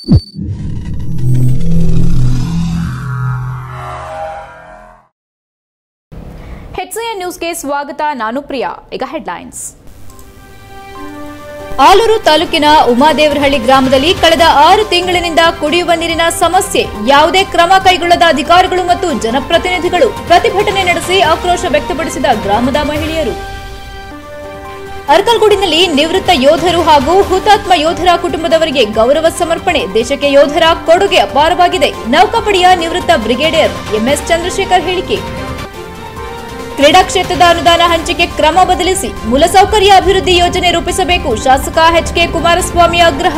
HCN ನ್ಯೂಸ್ಗೆ ಸ್ವಾಗತ ನಾನು ಪ್ರಿಯಾ ಈಗ ಹೆಡ್ಲೈನ್ಸ್ ಆಲೂರು ತಾಲೂಕಿನ ಉಮಾದೇವರಹಳ್ಳಿ ಗ್ರಾಮದಲ್ಲಿ ಕಳೆದ ಆರು ತಿಂಗಳಿನಿಂದ ಕುಡಿಯುವ ನೀರಿನ ಸಮಸ್ಯೆ ಯಾವುದೇ ಕ್ರಮ ಕೈಗೊಳ್ಳದ ಅಧಿಕಾರಿಗಳು ಮತ್ತು ಜನಪ್ರತಿನಿಧಿಗಳು ಪ್ರತಿಭಟನೆ ನಡೆಸಿ ಆಕ್ರೋಶ ವ್ಯಕ್ತಪಡಿಸಿದ ಗ್ರಾಮದ ಮಹಿಳೆಯರು ಅರ್ಕಲ್ಗೂಡಿನಲ್ಲಿ ನಿವೃತ್ತ ಯೋಧರು ಹಾಗೂ ಹುತಾತ್ಮ ಯೋಧರ ಕುಟುಂಬದವರಿಗೆ ಗೌರವ ಸಮರ್ಪಣೆ ದೇಶಕ್ಕೆ ಯೋಧರ ಕೊಡುಗೆ ಅಪಾರವಾಗಿದೆ ನೌಕಾಪಡೆಯ ನಿವೃತ್ತ ಬ್ರಿಗೇಡಿಯರ್ ಎಂಎಸ್ ಚಂದ್ರಶೇಖರ್ ಹೇಳಿಕೆ ಕ್ರೀಡಾ ಕ್ಷೇತ್ರದ ಅನುದಾನ ಹಂಚಿಕೆ ಕ್ರಮ ಬದಲಿಸಿ ಮೂಲಸೌಕರ್ಯ ಅಭಿವೃದ್ಧಿ ಯೋಜನೆ ರೂಪಿಸಬೇಕು ಶಾಸಕ ಎಚ್ಕೆ ಕುಮಾರಸ್ವಾಮಿ ಆಗ್ರಹ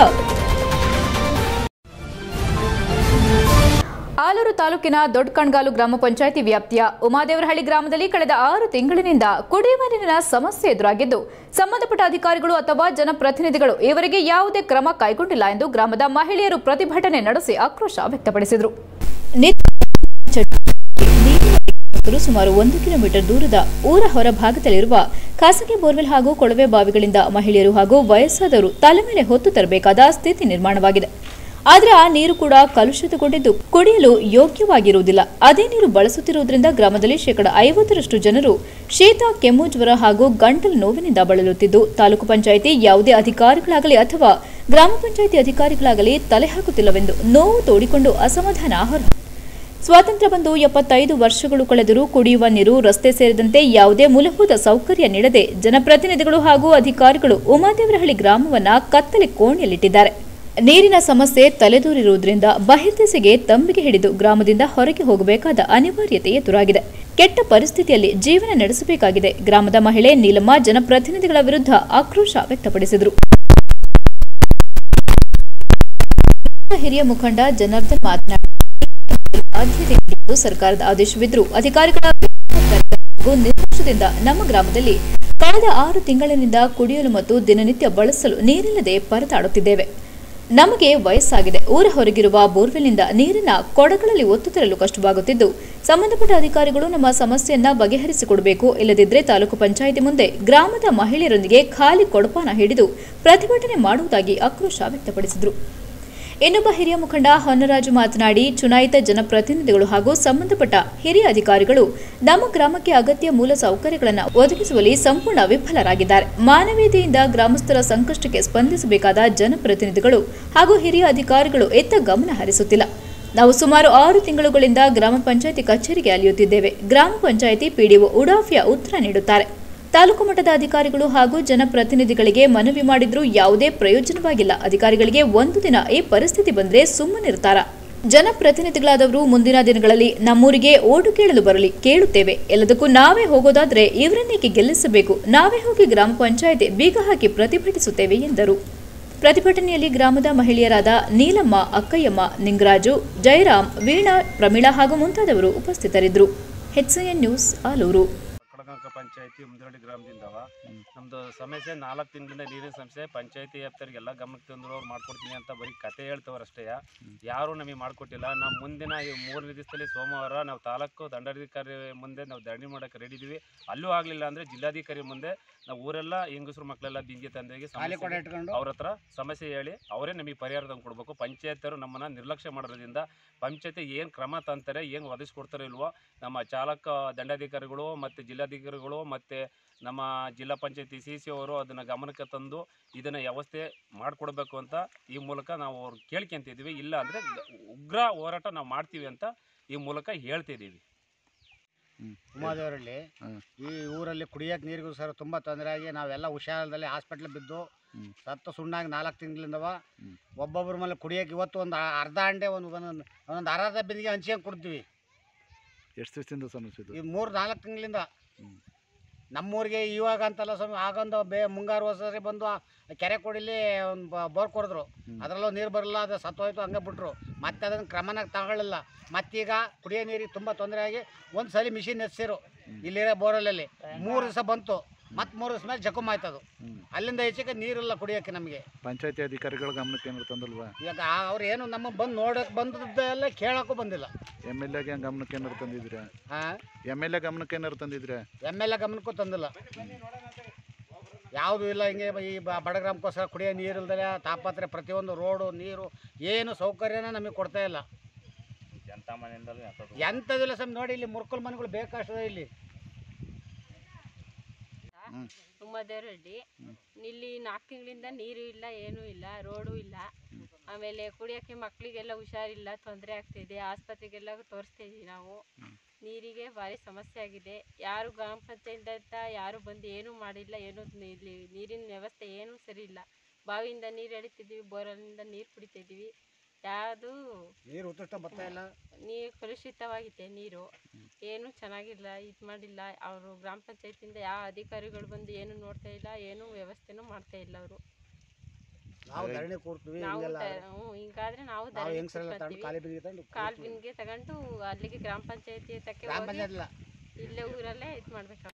ಆಲೂರು ತಾಲೂಕಿನ ದೊಡ್ಡಕಣ್ಗಾಲು ಗ್ರಾಮ ಪಂಚಾಯಿತಿ ವ್ಯಾಪ್ತಿಯ ಉಮಾದೇವರಹಳ್ಳಿ ಗ್ರಾಮದಲ್ಲಿ ಕಳೆದ ಆರು ತಿಂಗಳಿನಿಂದ ಕುಡಿಯುವ ನೀರಿನ ಸಮಸ್ಯೆ ಎದುರಾಗಿದ್ದು ಸಂಬಂಧಪಟ್ಟ ಅಧಿಕಾರಿಗಳು ಅಥವಾ ಜನಪ್ರತಿನಿಧಿಗಳು ಇವರಿಗೆ ಯಾವುದೇ ಕ್ರಮ ಕೈಗೊಂಡಿಲ್ಲ ಎಂದು ಗ್ರಾಮದ ಮಹಿಳೆಯರು ಪ್ರತಿಭಟನೆ ನಡೆಸಿ ಆಕ್ರೋಶ ವ್ಯಕ್ತಪಡಿಸಿದರು ನಿತ್ಯ ನೀರಿನ ಭಕ್ತರು ಸುಮಾರು ಒಂದು ಕಿಲೋಮೀಟರ್ ದೂರದ ಊರ ಹೊರಭಾಗದಲ್ಲಿರುವ ಖಾಸಗಿ ಬೋರ್ವೆಲ್ ಹಾಗೂ ಕೊಳವೆ ಬಾವಿಗಳಿಂದ ಮಹಿಳೆಯರು ಹಾಗೂ ವಯಸ್ಸಾದವರು ತಲೆ ಮೇಲೆ ಹೊತ್ತು ತರಬೇಕಾದ ಸ್ಥಿತಿ ನಿರ್ಮಾಣವಾಗಿದೆ ಆದರೆ ಆ ನೀರು ಕೂಡ ಕಲುಷಿತಗೊಂಡಿದ್ದು ಕುಡಿಯಲು ಯೋಗ್ಯವಾಗಿರುವುದಿಲ್ಲ ಅದೇ ನೀರು ಬಳಸುತ್ತಿರುವುದರಿಂದ ಗ್ರಾಮದಲ್ಲಿ ಶೇಕಡ ಐವತ್ತರಷ್ಟು ಜನರು ಶೀತ ಕೆಮ್ಮು ಜ್ವರ ಹಾಗೂ ಗಂಟಲು ನೋವಿನಿಂದ ಬಳಲುತ್ತಿದ್ದು ತಾಲೂಕು ಪಂಚಾಯಿತಿ ಯಾವುದೇ ಅಧಿಕಾರಿಗಳಾಗಲಿ ಅಥವಾ ಗ್ರಾಮ ಪಂಚಾಯಿತಿ ಅಧಿಕಾರಿಗಳಾಗಲಿ ತಲೆ ಹಾಕುತ್ತಿಲ್ಲವೆಂದು ನೋವು ತೋಡಿಕೊಂಡು ಅಸಮಾಧಾನ ಹೊರ ಸ್ವಾತಂತ್ರ್ಯ ಬಂದು ಎಪ್ಪತ್ತೈದು ವರ್ಷಗಳು ಕಳೆದರೂ ಕುಡಿಯುವ ನೀರು ರಸ್ತೆ ಸೇರಿದಂತೆ ಯಾವುದೇ ಮೂಲಭೂತ ಸೌಕರ್ಯ ನೀಡದೆ ಜನಪ್ರತಿನಿಧಿಗಳು ಹಾಗೂ ಅಧಿಕಾರಿಗಳು ಉಮಾದೇವರಹಳ್ಳಿ ಗ್ರಾಮವನ್ನ ಕತ್ತಲೆ ಕೋಣೆಯಲ್ಲಿಟ್ಟಿದ್ದಾರೆ ನೀರಿನ ಸಮಸ್ಯೆ ತಲೆದೂರಿರುವುದರಿಂದ ಬಹಿರ್ದೆಸೆಗೆ ತಂಬಿಗೆ ಹಿಡಿದು ಗ್ರಾಮದಿಂದ ಹೊರಗೆ ಹೋಗಬೇಕಾದ ಅನಿವಾರ್ಯತೆ ಎದುರಾಗಿದೆ ಕೆಟ್ಟ ಪರಿಸ್ಥಿತಿಯಲ್ಲಿ ಜೀವನ ನಡೆಸಬೇಕಾಗಿದೆ ಗ್ರಾಮದ ಮಹಿಳೆ ನೀಲಮ್ಮ ಜನಪ್ರತಿನಿಧಿಗಳ ವಿರುದ್ಧ ಆಕ್ರೋಶ ವ್ಯಕ್ತಪಡಿಸಿದರು ಹಿರಿಯ ಮುಖಂಡ ಜನಾರ್ದನ್ ಮಾತನಾಡಿ ಆದ್ಯತೆ ನೀಡುವುದು ಸರ್ಕಾರದ ಆದೇಶವಿದ್ದರೂ ಅಧಿಕಾರಿಗಳ ಹಾಗೂ ನಿರ್ಲಕ್ಷ್ಯದಿಂದ ನಮ್ಮ ಗ್ರಾಮದಲ್ಲಿ ಕಳೆದ ಆರು ತಿಂಗಳಿನಿಂದ ಕುಡಿಯಲು ಮತ್ತು ದಿನನಿತ್ಯ ಬಳಸಲು ನೀರಿಲ್ಲದೆ ಪರದಾಡುತ್ತಿದ್ದೇವೆ ನಮಗೆ ವಯಸ್ಸಾಗಿದೆ ಊರ ಹೊರಗಿರುವ ಬೋರ್ವೆಲ್ನಿಂದ ನೀರಿನ ಕೊಡಗಳಲ್ಲಿ ಒತ್ತು ತರಲು ಕಷ್ಟವಾಗುತ್ತಿದ್ದು ಸಂಬಂಧಪಟ್ಟ ಅಧಿಕಾರಿಗಳು ನಮ್ಮ ಸಮಸ್ಯೆಯನ್ನ ಬಗೆಹರಿಸಿಕೊಡಬೇಕು ಇಲ್ಲದಿದ್ದರೆ ತಾಲೂಕು ಪಂಚಾಯಿತಿ ಮುಂದೆ ಗ್ರಾಮದ ಮಹಿಳೆಯರೊಂದಿಗೆ ಖಾಲಿ ಕೊಡಪಾನ ಹಿಡಿದು ಪ್ರತಿಭಟನೆ ಮಾಡುವುದಾಗಿ ಆಕ್ರೋಶ ವ್ಯಕ್ತಪಡಿಸಿದರು ಇನ್ನೊಬ್ಬ ಹಿರಿಯ ಮುಖಂಡ ಹೊನ್ನರಾಜು ಮಾತನಾಡಿ ಚುನಾಯಿತ ಜನಪ್ರತಿನಿಧಿಗಳು ಹಾಗೂ ಸಂಬಂಧಪಟ್ಟ ಹಿರಿಯ ಅಧಿಕಾರಿಗಳು ನಮ್ಮ ಗ್ರಾಮಕ್ಕೆ ಅಗತ್ಯ ಮೂಲ ಸೌಕರ್ಯಗಳನ್ನು ಒದಗಿಸುವಲ್ಲಿ ಸಂಪೂರ್ಣ ವಿಫಲರಾಗಿದ್ದಾರೆ ಮಾನವೀಯತೆಯಿಂದ ಗ್ರಾಮಸ್ಥರ ಸಂಕಷ್ಟಕ್ಕೆ ಸ್ಪಂದಿಸಬೇಕಾದ ಜನಪ್ರತಿನಿಧಿಗಳು ಹಾಗೂ ಹಿರಿಯ ಅಧಿಕಾರಿಗಳು ಎತ್ತ ಗಮನ ಹರಿಸುತ್ತಿಲ್ಲ ನಾವು ಸುಮಾರು ಆರು ತಿಂಗಳುಗಳಿಂದ ಗ್ರಾಮ ಪಂಚಾಯಿತಿ ಕಚೇರಿಗೆ ಅಲಿಯುತ್ತಿದ್ದೇವೆ ಗ್ರಾಮ ಪಂಚಾಯಿತಿ ಪಿಡಿಒ ಉಡಾಫಿಯ ಉತ್ತರ ನೀಡುತ್ತಾರೆ ತಾಲೂಕು ಮಟ್ಟದ ಅಧಿಕಾರಿಗಳು ಹಾಗೂ ಜನಪ್ರತಿನಿಧಿಗಳಿಗೆ ಮನವಿ ಮಾಡಿದ್ರೂ ಯಾವುದೇ ಪ್ರಯೋಜನವಾಗಿಲ್ಲ ಅಧಿಕಾರಿಗಳಿಗೆ ಒಂದು ದಿನ ಈ ಪರಿಸ್ಥಿತಿ ಬಂದ್ರೆ ಸುಮ್ಮನಿರ್ತಾರ ಜನಪ್ರತಿನಿಧಿಗಳಾದವರು ಮುಂದಿನ ದಿನಗಳಲ್ಲಿ ನಮ್ಮೂರಿಗೆ ಓಟು ಕೇಳಲು ಬರಲಿ ಕೇಳುತ್ತೇವೆ ಎಲ್ಲದಕ್ಕೂ ನಾವೇ ಹೋಗೋದಾದ್ರೆ ಇವರನ್ನೇಕೆ ಗೆಲ್ಲಿಸಬೇಕು ನಾವೇ ಹೋಗಿ ಗ್ರಾಮ ಪಂಚಾಯತಿ ಬೀಗ ಹಾಕಿ ಪ್ರತಿಭಟಿಸುತ್ತೇವೆ ಎಂದರು ಪ್ರತಿಭಟನೆಯಲ್ಲಿ ಗ್ರಾಮದ ಮಹಿಳೆಯರಾದ ನೀಲಮ್ಮ ಅಕ್ಕಯ್ಯಮ್ಮ ನಿಂಗರಾಜು ಜಯರಾಮ್ ವೀಣಾ ಪ್ರಮೀಳಾ ಹಾಗೂ ಮುಂತಾದವರು ಉಪಸ್ಥಿತರಿದ್ದರು ಎನ್ ನ್ಯೂಸ್ ಆಲೂರು ಕಡಗಂಕ ಪಂಚಾಯತಿ ಮುದಿರಳ್ಳಿ ಗ್ರಾಮದಿಂದವ ನಮ್ದು ಸಮಸ್ಯೆ ನಾಲ್ಕು ತಿಂಗಳಿಂದ ನೀರಿನ ಸಮಸ್ಯೆ ಪಂಚಾಯತಿ ವ್ಯಾಪ್ತಿಯವ್ರಿಗೆ ಎಲ್ಲ ಗಮನಕ್ಕೆ ತಂದ್ರು ಅವ್ರು ಮಾಡ್ಕೊಡ್ತೀನಿ ಅಂತ ಬರೀ ಕತೆ ಹೇಳ್ತವ್ರು ಅಷ್ಟೇ ಯಾರು ನಮಗೆ ಮಾಡಿಕೊಟ್ಟಿಲ್ಲ ನಾವು ಮುಂದಿನ ಈ ಮೂರನೇ ದಿವಸದಲ್ಲಿ ಸೋಮವಾರ ನಾವು ತಾಲೂಕು ದಂಡಾಧಿಕಾರಿ ಮುಂದೆ ನಾವು ದಂಡಿ ಮಾಡೋಕೆ ರೆಡಿ ಇದೀವಿ ಅಲ್ಲೂ ಆಗಲಿಲ್ಲ ಅಂದರೆ ಜಿಲ್ಲಾಧಿಕಾರಿ ಮುಂದೆ ನಾವು ಊರೆಲ್ಲ ಹೆಂಗಸರು ಮಕ್ಕಳೆಲ್ಲ ಬಿಂಗೆ ತಂದೆಗೆ ಅವ್ರ ಹತ್ರ ಸಮಸ್ಯೆ ಹೇಳಿ ಅವರೇ ನಮಗೆ ಪರಿಹಾರ ತಂದು ಕೊಡಬೇಕು ಪಂಚಾಯತರು ನಮ್ಮನ್ನು ನಿರ್ಲಕ್ಷ್ಯ ಮಾಡೋದ್ರಿಂದ ಪಂಚಾಯತಿ ಏನು ಕ್ರಮ ತಂತಾರೆ ಏನು ಒದಗಿಸ್ಕೊಡ್ತಾರೋ ಇಲ್ವೋ ನಮ್ಮ ಚಾಲಕ ದಂಡಾಧಿಕಾರಿಗಳು ಮತ್ತು ಜಿಲ್ಲಾಧಿಕಾರಿಗಳು ಮತ್ತು ನಮ್ಮ ಜಿಲ್ಲಾ ಪಂಚಾಯತಿ ಸಿ ಸಿ ಅವರು ಅದನ್ನು ಗಮನಕ್ಕೆ ತಂದು ಇದನ್ನು ವ್ಯವಸ್ಥೆ ಮಾಡಿಕೊಡ್ಬೇಕು ಅಂತ ಈ ಮೂಲಕ ನಾವು ಅವ್ರು ಕೇಳ್ಕೊಂತಿದ್ವಿ ಇಲ್ಲ ಅಂದರೆ ಉಗ್ರ ಹೋರಾಟ ನಾವು ಮಾಡ್ತೀವಿ ಅಂತ ಈ ಮೂಲಕ ಹೇಳ್ತಿದ್ದೀವಿ ಉಮಾದೇವರಲ್ಲಿ ಈ ಊರಲ್ಲಿ ಕುಡಿಯೋಕೆ ನೀರಿಗೂ ಸರ್ ತುಂಬ ತೊಂದರೆ ಆಗಿ ನಾವೆಲ್ಲ ಹುಷಾರದಲ್ಲಿ ಹಾಸ್ಪಿಟ್ಲ್ ಬಿದ್ದು ಸತ್ತು ಸುಣ್ಣಾಗಿ ನಾಲ್ಕು ತಿಂಗಳಿಂದವ ಒಬ್ಬೊಬ್ಬರ ಮೇಲೆ ಕುಡಿಯೋಕೆ ಇವತ್ತು ಒಂದು ಅರ್ಧ ಅಂಡೆ ಒಂದು ಒಂದೊಂದು ಒಂದೊಂದು ಅರ್ಧ ಬಿಂದಿಗೆ ಹಂಚ್ಕೊಂಡು ಕೊಡ್ತೀವಿ ಎಷ್ಟು ದಿವಸದಿಂದ ಸಮಸ್ಯೆ ಇದು ಈ ಮೂರು ನಾಲ್ಕು ತಿಂಗಳಿಂದ ನಮ್ಮೂರಿಗೆ ಇವಾಗ ಅಂತಲ್ಲ ಸ್ವಾಮಿ ಆಗೊಂದು ಬೇ ಮುಂಗಾರು ವರ್ಷ ಬಂದು ಆ ಕೆರೆ ಕೊಡಿಲಿ ಒಂದು ಬೋರ್ ಕೊಡಿದ್ರು ಅದರಲ್ಲೂ ನೀರು ಬರಲ್ಲ ಅದು ಸತ್ತೋಯ್ತು ಹಂಗೆ ಬಿಟ್ರು ಮತ್ತೆ ಅದನ್ನು ಕ್ರಮನಾಗ ತಗೊಳ್ಳಿಲ್ಲ ಮತ್ತೀಗ ಕುಡಿಯೋ ನೀರಿಗೆ ತುಂಬ ತೊಂದರೆ ಆಗಿ ಒಂದು ಸಲ ಮಿಷಿನ್ ಎತ್ಸಿರು ಇಲ್ಲಿರೋ ಬೋರಲಲ್ಲಿ ಮೂರು ದಿವಸ ಬಂತು ಮತ್ತೆ ಮೂರು ದಿವಸ ಮೇಲೆ ಜಖಮ್ ಆಯ್ತದು ಅಲ್ಲಿಂದ ಈಚೆಗೆ ನೀರಿಲ್ಲ ಕುಡಿಯೋಕ್ಕೆ ನಮಗೆ ಪಂಚಾಯತಿ ಅಧಿಕಾರಿಗಳ ಗಮನಕ್ಕೆ ಏನಾರು ತಂದಲ್ವಾ ಈಗ ಅವ್ರು ಏನು ನಮ್ಮ ಬಂದು ನೋಡೋಕೆ ಬಂದದ್ದೆಲ್ಲ ಕೇಳೋಕ್ಕೂ ಬಂದಿಲ್ಲ ಎಮ್ ಎಲ್ ಎಗೆ ಗಮನಕ್ಕೆ ಏನಾರು ತಂದಿದ್ದೀರಾ ಹಾಂ ಎಮ್ ಎಲ್ ಎ ಗಮನಕ್ಕೆ ಏನಾರು ತಂದಿದ್ದೀರಾ ಎಮ್ ಎಲ್ ಎ ಗಮನಕ್ಕೂ ತಂದಿಲ್ಲ ಯಾವುದೂ ಇಲ್ಲ ಹಿಂಗೆ ಈ ಬ- ಬಡ ಗ್ರಾಮಕ್ಕೋಸ್ಕರ ಕುಡಿಯೋ ನೀರು ಇಲ್ದಲೆ ತಾಪತ್ರೆ ಪ್ರತಿಯೊಂದು ರೋಡು ನೀರು ಏನು ಸೌಕರ್ಯನ ನಮಗೆ ಕೊಡ್ತಾ ಇಲ್ಲ ಜನತಾ ಮನೆಯಿಂದಲೂ ಎಂಥದಿಲ್ಲ ಸಮ್ ನೋಡಿ ಇಲ್ಲಿ ಮುರ್ಕಲ್ ಮನೆಗಳು ಬೇಕಷ್ಟದ ಇಲ್ಲಿ ಉಮ್ಮದೇವರಹಳ್ಳಿ ಇಲ್ಲಿ ನಾಲ್ಕು ತಿಂಗಳಿಂದ ನೀರು ಇಲ್ಲ ಏನೂ ಇಲ್ಲ ರೋಡು ಇಲ್ಲ ಆಮೇಲೆ ಕುಡಿಯೋಕ್ಕೆ ಮಕ್ಕಳಿಗೆಲ್ಲ ಹುಷಾರಿಲ್ಲ ತೊಂದರೆ ಆಗ್ತಿದೆ ಆಸ್ಪತ್ರೆಗೆಲ್ಲ ತೋರಿಸ್ತಾ ಇದೀವಿ ನಾವು ನೀರಿಗೆ ಭಾರಿ ಸಮಸ್ಯೆ ಆಗಿದೆ ಯಾರು ಗ್ರಾಮ ಪಂಚಾಯತ್ ಯಾರು ಬಂದು ಏನೂ ಮಾಡಿಲ್ಲ ಏನೂ ಇಲ್ಲಿ ನೀರಿನ ವ್ಯವಸ್ಥೆ ಏನೂ ಸರಿ ಇಲ್ಲ ಬಾವಿಯಿಂದ ನೀರು ಎಳಿತಿದ್ದೀವಿ ಬೋರಲ್ಲಿಂದ ನೀರು ಕುಡಿತಿದ್ದೀವಿ ಯಾವುದು ನೀರು ಉತ್ಕೃಷ್ಟ ಬರ್ತಾ ಇಲ್ಲ ನೀರು ಕಲುಷಿತವಾಗಿದೆ ನೀರು ಏನು ಚೆನ್ನಾಗಿಲ್ಲ ಇದು ಮಾಡಿಲ್ಲ ಅವರು ಗ್ರಾಮ ಪಂಚಾಯತಿಂದ ಯಾವ ಅಧಿಕಾರಿಗಳು ಬಂದು ಏನು ನೋಡ್ತಾ ಇಲ್ಲ ಏನು ವ್ಯವಸ್ಥೆನೂ ಮಾಡ್ತಾ ಇಲ್ಲ ಅವರು ನಾವು ಧರಣಿ ಕೂರ್ತೀವಿ ನಾವು ಹಿಂಗೆಲ್ಲ ತ- ಹ್ಞೂ ಹಿಂಗಾದ್ರೆ ನಾವು ನಾವು ಧರಣಿ ಹೆಂಗಸರೆಲ್ಲ ತಗೊಂಡು ಕೂತ್ಕೊತೀವಿ. ಖಾಲಿ ಬಿಗಿ ತಂದು ಕಾಲ್ ಬಿನ್ಗೆ ತಗೊಂಡು ಅಲ್ಲಿಗೆ ಗ್ರಾಮ ಪಂಚಾಯತಿ ತಕ್ಕೆ ಗ್ರಾಮ ಹೋಗಿ ಪಂಚಾಯತ್ ಇಲ್ಲ ಇಲ್ಲೇ ಊರಲ್ಲೇ ಇದು ಮಾಡ್ಬೇಕು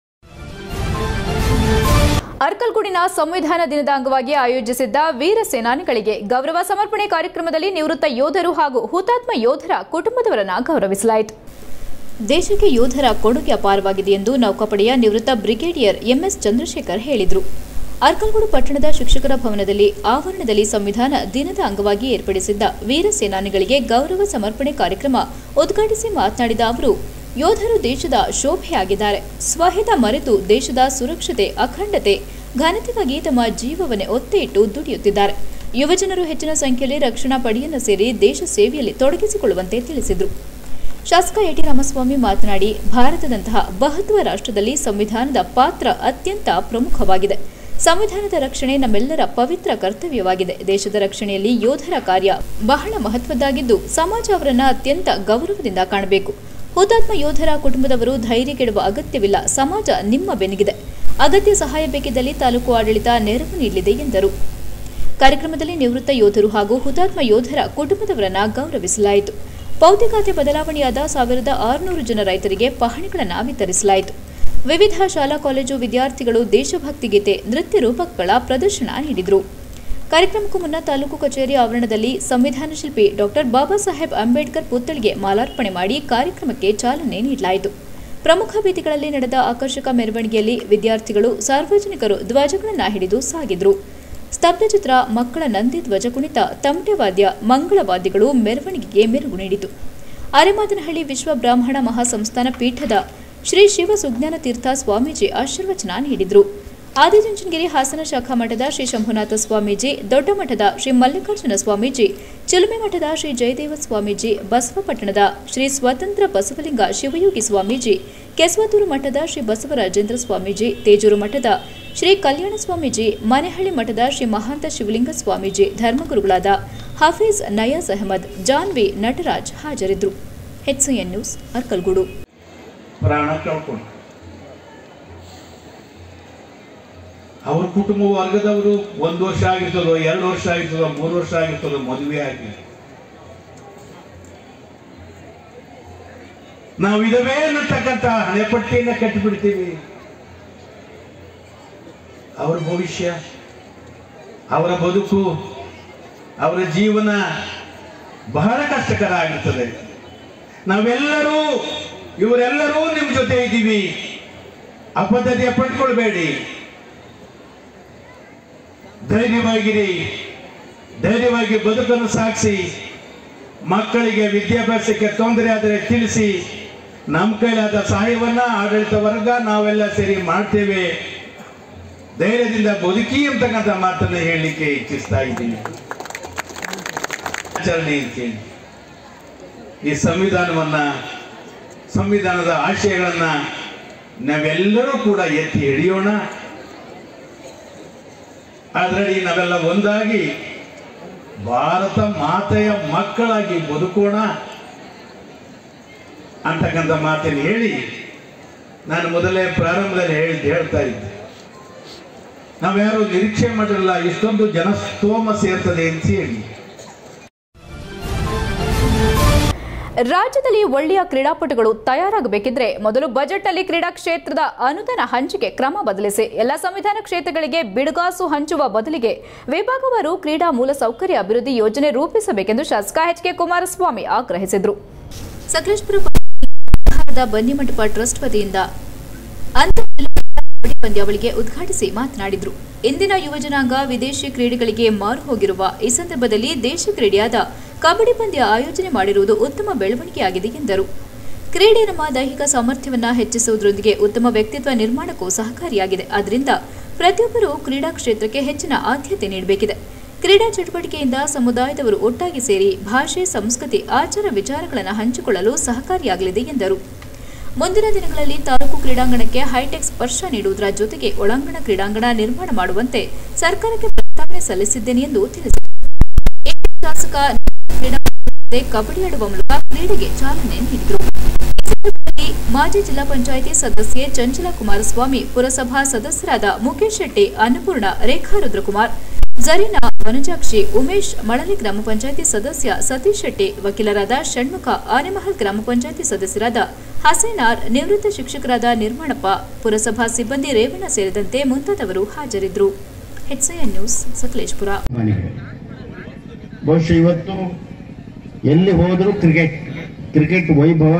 ಅರ್ಕಲ್ಗೂಡಿನ ಸಂವಿಧಾನ ದಿನದ ಅಂಗವಾಗಿ ಆಯೋಜಿಸಿದ್ದ ವೀರ ಸೇನಾನಿಗಳಿಗೆ ಗೌರವ ಸಮರ್ಪಣೆ ಕಾರ್ಯಕ್ರಮದಲ್ಲಿ ನಿವೃತ್ತ ಯೋಧರು ಹಾಗೂ ಹುತಾತ್ಮ ಯೋಧರ ಕುಟುಂಬದವರನ್ನ ಗೌರವಿಸಲಾಯಿತು ದೇಶಕ್ಕೆ ಯೋಧರ ಕೊಡುಗೆ ಅಪಾರವಾಗಿದೆ ಎಂದು ನೌಕಾಪಡೆಯ ನಿವೃತ್ತ ಬ್ರಿಗೇಡಿಯರ್ ಎಂಎಸ್ ಚಂದ್ರಶೇಖರ್ ಹೇಳಿದರು ಅರ್ಕಲ್ಗೂಡು ಪಟ್ಟಣದ ಶಿಕ್ಷಕರ ಭವನದಲ್ಲಿ ಆವರಣದಲ್ಲಿ ಸಂವಿಧಾನ ದಿನದ ಅಂಗವಾಗಿ ಏರ್ಪಡಿಸಿದ್ದ ವೀರ ಸೇನಾನಿಗಳಿಗೆ ಗೌರವ ಸಮರ್ಪಣೆ ಕಾರ್ಯಕ್ರಮ ಉದ್ಘಾಟಿಸಿ ಮಾತನಾಡಿದ ಅವರು ಯೋಧರು ದೇಶದ ಶೋಭೆಯಾಗಿದ್ದಾರೆ ಸ್ವಹಿತ ಮರೆತು ದೇಶದ ಸುರಕ್ಷತೆ ಅಖಂಡತೆ ಘನತೆಗಾಗಿ ತಮ್ಮ ಜೀವವನ್ನೇ ಒತ್ತೆ ಇಟ್ಟು ದುಡಿಯುತ್ತಿದ್ದಾರೆ ಯುವಜನರು ಹೆಚ್ಚಿನ ಸಂಖ್ಯೆಯಲ್ಲಿ ರಕ್ಷಣಾ ಪಡೆಯನ್ನು ಸೇರಿ ದೇಶ ಸೇವೆಯಲ್ಲಿ ತೊಡಗಿಸಿಕೊಳ್ಳುವಂತೆ ತಿಳಿಸಿದರು ಶಾಸಕ ಎಟಿ ರಾಮಸ್ವಾಮಿ ಮಾತನಾಡಿ ಭಾರತದಂತಹ ಬಹತ್ವ ರಾಷ್ಟ್ರದಲ್ಲಿ ಸಂವಿಧಾನದ ಪಾತ್ರ ಅತ್ಯಂತ ಪ್ರಮುಖವಾಗಿದೆ ಸಂವಿಧಾನದ ರಕ್ಷಣೆ ನಮ್ಮೆಲ್ಲರ ಪವಿತ್ರ ಕರ್ತವ್ಯವಾಗಿದೆ ದೇಶದ ರಕ್ಷಣೆಯಲ್ಲಿ ಯೋಧರ ಕಾರ್ಯ ಬಹಳ ಮಹತ್ವದ್ದಾಗಿದ್ದು ಸಮಾಜ ಅವರನ್ನ ಅತ್ಯಂತ ಗೌರವದಿಂದ ಕಾಣಬೇಕು ಹುತಾತ್ಮ ಯೋಧರ ಕುಟುಂಬದವರು ಧೈರ್ಯ ಕೆಡುವ ಅಗತ್ಯವಿಲ್ಲ ಸಮಾಜ ನಿಮ್ಮ ಬೆನ್ನಿಗಿದೆ ಅಗತ್ಯ ಸಹಾಯ ಬೇಕಿದ್ದಲ್ಲಿ ತಾಲೂಕು ಆಡಳಿತ ನೆರವು ನೀಡಲಿದೆ ಎಂದರು ಕಾರ್ಯಕ್ರಮದಲ್ಲಿ ನಿವೃತ್ತ ಯೋಧರು ಹಾಗೂ ಹುತಾತ್ಮ ಯೋಧರ ಕುಟುಂಬದವರನ್ನ ಗೌರವಿಸಲಾಯಿತು ಭೌತಿಕಾತೆ ಬದಲಾವಣೆಯಾದ ಸಾವಿರದ ಆರುನೂರು ಜನ ರೈತರಿಗೆ ಪಹಣಿಗಳನ್ನು ವಿತರಿಸಲಾಯಿತು ವಿವಿಧ ಶಾಲಾ ಕಾಲೇಜು ವಿದ್ಯಾರ್ಥಿಗಳು ದೇಶಭಕ್ತಿ ಗೀತೆ ನೃತ್ಯ ರೂಪಕಗಳ ಪ್ರದರ್ಶನ ನೀಡಿದರು ಕಾರ್ಯಕ್ರಮಕ್ಕೂ ಮುನ್ನ ತಾಲೂಕು ಕಚೇರಿ ಆವರಣದಲ್ಲಿ ಸಂವಿಧಾನ ಶಿಲ್ಪಿ ಡಾಕ್ಟರ್ ಬಾಬಾ ಸಾಹೇಬ್ ಅಂಬೇಡ್ಕರ್ ಪುತ್ಥಳಿಗೆ ಮಾಲಾರ್ಪಣೆ ಮಾಡಿ ಕಾರ್ಯಕ್ರಮಕ್ಕೆ ಚಾಲನೆ ನೀಡಲಾಯಿತು ಪ್ರಮುಖ ಬೀದಿಗಳಲ್ಲಿ ನಡೆದ ಆಕರ್ಷಕ ಮೆರವಣಿಗೆಯಲ್ಲಿ ವಿದ್ಯಾರ್ಥಿಗಳು ಸಾರ್ವಜನಿಕರು ಧ್ವಜಗಳನ್ನು ಹಿಡಿದು ಸಾಗಿದ್ರು ಸ್ತಬ್ಧಚಿತ್ರ ಮಕ್ಕಳ ನಂದಿ ಧ್ವಜ ಕುಣಿತ ತಮಟೆ ವಾದ್ಯ ಮಂಗಳವಾದ್ಯಗಳು ಮೆರವಣಿಗೆಗೆ ಮೆರುಗು ನೀಡಿತು ಅರೆಮಾದನಹಳ್ಳಿ ವಿಶ್ವ ಬ್ರಾಹ್ಮಣ ಮಹಾಸಂಸ್ಥಾನ ಪೀಠದ ಶ್ರೀ ಶಿವ ಸುಜ್ಞಾನ ತೀರ್ಥ ಸ್ವಾಮೀಜಿ ಆಶೀರ್ವಚನ ನೀಡಿದರು ಆದಿಚುಂಚನಗಿರಿ ಹಾಸನ ಶಾಖಾ ಮಠದ ಶ್ರೀ ಶಂಭುನಾಥ ಸ್ವಾಮೀಜಿ ದೊಡ್ಡ ಮಠದ ಶ್ರೀ ಮಲ್ಲಿಕಾರ್ಜುನ ಸ್ವಾಮೀಜಿ ಚಿಲುಮೆ ಮಠದ ಶ್ರೀ ಜಯದೇವ ಸ್ವಾಮೀಜಿ ಬಸವಪಟ್ಟಣದ ಶ್ರೀ ಸ್ವತಂತ್ರ ಬಸವಲಿಂಗ ಶಿವಯೋಗಿ ಸ್ವಾಮೀಜಿ ಕೆಸ್ವತೂರು ಮಠದ ಶ್ರೀ ಬಸವರಾಜೇಂದ್ರ ಸ್ವಾಮೀಜಿ ತೇಜೂರು ಮಠದ ಶ್ರೀ ಕಲ್ಯಾಣ ಸ್ವಾಮೀಜಿ ಮನೆಹಳ್ಳಿ ಮಠದ ಶ್ರೀ ಮಹಾಂತ ಶಿವಲಿಂಗ ಸ್ವಾಮೀಜಿ ಧರ್ಮಗುರುಗಳಾದ ಹಾಫೀಜ್ ನಯಾಜ್ ಅಹಮದ್ ಜಾನ್ವಿ ನಟರಾಜ್ ಹಾಜರಿದ್ದರು ಹೆಚ್ಸಿಎನ್ ನ್ಯೂಸ್ ಅರ್ಕಲ್ಗೂಡು ಪ್ರಾಣ ಕಳ್ಕೊಂಡು ಅವ್ರ ಕುಟುಂಬ ವರ್ಗದವರು ಒಂದು ವರ್ಷ ಆಗಿರ್ತದೋ ಎರಡು ವರ್ಷ ಆಗಿರ್ತದೋ ಮೂರು ವರ್ಷ ಆಗಿರ್ತದೋ ಮದುವೆ ಆಗಿ ನಾವು ಇದವೇ ಅನ್ನತಕ್ಕಂಥ ಹಣೆಪಟ್ಟಿಯನ್ನ ಕಟ್ಟಿಬಿಡ್ತೀವಿ ಅವರ ಭವಿಷ್ಯ ಅವರ ಬದುಕು ಅವರ ಜೀವನ ಬಹಳ ಕಷ್ಟಕರ ಆಗಿರ್ತದೆ ನಾವೆಲ್ಲರೂ ಇವರೆಲ್ಲರೂ ನಿಮ್ಮ ಜೊತೆ ಇದ್ದೀವಿ ಅಪದ್ಧತಿಯ ಪಟ್ಕೊಳ್ಬೇಡಿ ಧೈರ್ಯವಾಗಿರಿ ಧೈರ್ಯವಾಗಿ ಬದುಕನ್ನು ಸಾಗಿಸಿ ಮಕ್ಕಳಿಗೆ ವಿದ್ಯಾಭ್ಯಾಸಕ್ಕೆ ತೊಂದರೆ ಆದರೆ ತಿಳಿಸಿ ನಮ್ಮ ಕೈಲಾದ ಸಹಾಯವನ್ನ ಆಡಳಿತ ವರ್ಗ ನಾವೆಲ್ಲ ಸೇರಿ ಮಾಡ್ತೇವೆ ಧೈರ್ಯದಿಂದ ಬದುಕಿ ಅಂತಕ್ಕಂಥ ಮಾತನ್ನ ಹೇಳಲಿಕ್ಕೆ ಇಚ್ಛಿಸ್ತಾ ಇದ್ದೀನಿ ಆಚರಣೆ ಅಂತೇಳಿ ಈ ಸಂವಿಧಾನವನ್ನ ಸಂವಿಧಾನದ ಆಶಯಗಳನ್ನ ನಾವೆಲ್ಲರೂ ಕೂಡ ಎತ್ತಿ ಹಿಡಿಯೋಣ ಅದರಲ್ಲಿ ನಾವೆಲ್ಲ ಒಂದಾಗಿ ಭಾರತ ಮಾತೆಯ ಮಕ್ಕಳಾಗಿ ಬದುಕೋಣ ಅಂತಕ್ಕಂಥ ಮಾತನ್ನು ಹೇಳಿ ನಾನು ಮೊದಲೇ ಪ್ರಾರಂಭದಲ್ಲಿ ಹೇಳಿ ಹೇಳ್ತಾ ಇದ್ದೆ ನಾವ್ಯಾರು ನಿರೀಕ್ಷೆ ಮಾಡಿರಲ್ಲ ಇಷ್ಟೊಂದು ಜನಸ್ತೋಮ ಸೇರ್ತದೆ ಅಂತ ಹೇಳಿ ರಾಜ್ಯದಲ್ಲಿ ಒಳ್ಳೆಯ ಕ್ರೀಡಾಪಟುಗಳು ತಯಾರಾಗಬೇಕಿದ್ರೆ ಮೊದಲು ಬಜೆಟ್ನಲ್ಲಿ ಕ್ರೀಡಾ ಕ್ಷೇತ್ರದ ಅನುದಾನ ಹಂಚಿಕೆ ಕ್ರಮ ಬದಲಿಸಿ ಎಲ್ಲ ಸಂವಿಧಾನ ಕ್ಷೇತ್ರಗಳಿಗೆ ಬಿಡುಗಾಸು ಹಂಚುವ ಬದಲಿಗೆ ವಿಭಾಗವಾರು ಕ್ರೀಡಾ ಮೂಲಸೌಕರ್ಯ ಅಭಿವೃದ್ಧಿ ಯೋಜನೆ ರೂಪಿಸಬೇಕೆಂದು ಶಾಸಕ ಎಚ್ ಕೆ ಕುಮಾರಸ್ವಾಮಿ ಆಗ್ರಹಿಸಿದರು ಸಕಲೇಶ್ಪುರ ಪಟ್ಟಣದ ಬನ್ನಿಮಂಟಪ ಟ್ರಸ್ಟ್ ವತಿಯಿಂದ ಅಂತರ್ ಜಿಲ್ಲಾ ಕಬಡ್ಡಿ ಪಂದ್ಯಾವಳಿಗೆ ಉದ್ಘಾಟಿಸಿ ಮಾತನಾಡಿದರು ಇಂದಿನ ಯುವಜನಾಂಗ ವಿದೇಶಿ ಕ್ರೀಡೆಗಳಿಗೆ ಮಾರು ಹೋಗಿರುವ ಈ ಸಂದರ್ಭದಲ್ಲಿ ದೇಶಿ ಕ್ರೀಡೆಯಾದ ಕಬಡ್ಡಿ ಪಂದ್ಯ ಆಯೋಜನೆ ಮಾಡಿರುವುದು ಉತ್ತಮ ಬೆಳವಣಿಗೆಯಾಗಿದೆ ಎಂದರು ಕ್ರೀಡೆ ನಮ್ಮ ದೈಹಿಕ ಸಾಮರ್ಥ್ಯವನ್ನ ಹೆಚ್ಚಿಸುವುದರೊಂದಿಗೆ ಉತ್ತಮ ವ್ಯಕ್ತಿತ್ವ ನಿರ್ಮಾಣಕ್ಕೂ ಸಹಕಾರಿಯಾಗಿದೆ ಆದ್ದರಿಂದ ಪ್ರತಿಯೊಬ್ಬರೂ ಕ್ರೀಡಾ ಕ್ಷೇತ್ರಕ್ಕೆ ಹೆಚ್ಚಿನ ಆದ್ಯತೆ ನೀಡಬೇಕಿದೆ ಕ್ರೀಡಾ ಚಟುವಟಿಕೆಯಿಂದ ಸಮುದಾಯದವರು ಒಟ್ಟಾಗಿ ಸೇರಿ ಭಾಷೆ ಸಂಸ್ಕೃತಿ ಆಚಾರ ವಿಚಾರಗಳನ್ನು ಹಂಚಿಕೊಳ್ಳಲು ಸಹಕಾರಿಯಾಗಲಿದೆ ಎಂದರು ಮುಂದಿನ ದಿನಗಳಲ್ಲಿ ತಾಲೂಕು ಕ್ರೀಡಾಂಗಣಕ್ಕೆ ಹೈಟೆಕ್ ಸ್ಪರ್ಶ ನೀಡುವುದರ ಜೊತೆಗೆ ಒಳಾಂಗಣ ಕ್ರೀಡಾಂಗಣ ನಿರ್ಮಾಣ ಮಾಡುವಂತೆ ಸರ್ಕಾರಕ್ಕೆ ಪ್ರಸ್ತಾವನೆ ಸಲ್ಲಿಸಿದ್ದೇನೆ ಎಂದು ತಿಳಿಸಿದರು ಏಕ ಶಾಸಕ ಕ್ರೀಡಾಂಗಣದಲ್ಲಿ ಕಬಡ್ಡಿ ಆಡುವ ಮೂಲಕ ಕ್ರೀಡೆಗೆ ಚಾಲನೆ ನೀಡಿದರು ಈ ಸಂದರ್ಭದಲ್ಲಿ ಮಾಜಿ ಜಿಲ್ಲಾ ಪಂಚಾಯಿತಿ ಸದಸ್ಯೆ ಚಂಚಲ ಕುಮಾರಸ್ವಾಮಿ ಪುರಸಭಾ ಸದಸ್ಯರಾದ ಮುಖೇಶ್ ಶೆಟ್ಟಿ ಅನ್ನಪೂರ್ಣ ರೇಖಾ ರುದ್ರಕುಮಾರ್ ಜರೀನಾ ವನಜಾಕ್ಷಿ ಉಮೇಶ್ ಮಳಲಿ ಗ್ರಾಮ ಪಂಚಾಯಿತಿ ಸದಸ್ಯ ಸತೀಶ್ ಶೆಟ್ಟಿ ವಕೀಲರಾದ ಷಣ್ಮುಖ ಆನೆಮಹಲ್ ಗ್ರಾಮ ಪಂಚಾಯಿತಿ ಸದಸ್ಯರಾದ ಹಸೇನಾರ್ ನಿವೃತ್ತ ಶಿಕ್ಷಕರಾದ ನಿರ್ಮಾಣಪ್ಪ ಪುರಸಭಾ ಸಿಬ್ಬಂದಿ ರೇವಣ್ಣ ಸೇರಿದಂತೆ ಮುಂತಾದವರು ಹಾಜರಿದ್ದರು ಹೆಚ್ಐಎನ್ ನ್ಯೂಸ್ ಸಕಲೇಶ್ಪುರ ಮನೆಗೆ ಬಹುಶಃ ಇವತ್ತು ಎಲ್ಲಿ ಹೋದರೂ ಕ್ರಿಕೆಟ್ ಕ್ರಿಕೆಟ್ ವೈಭವ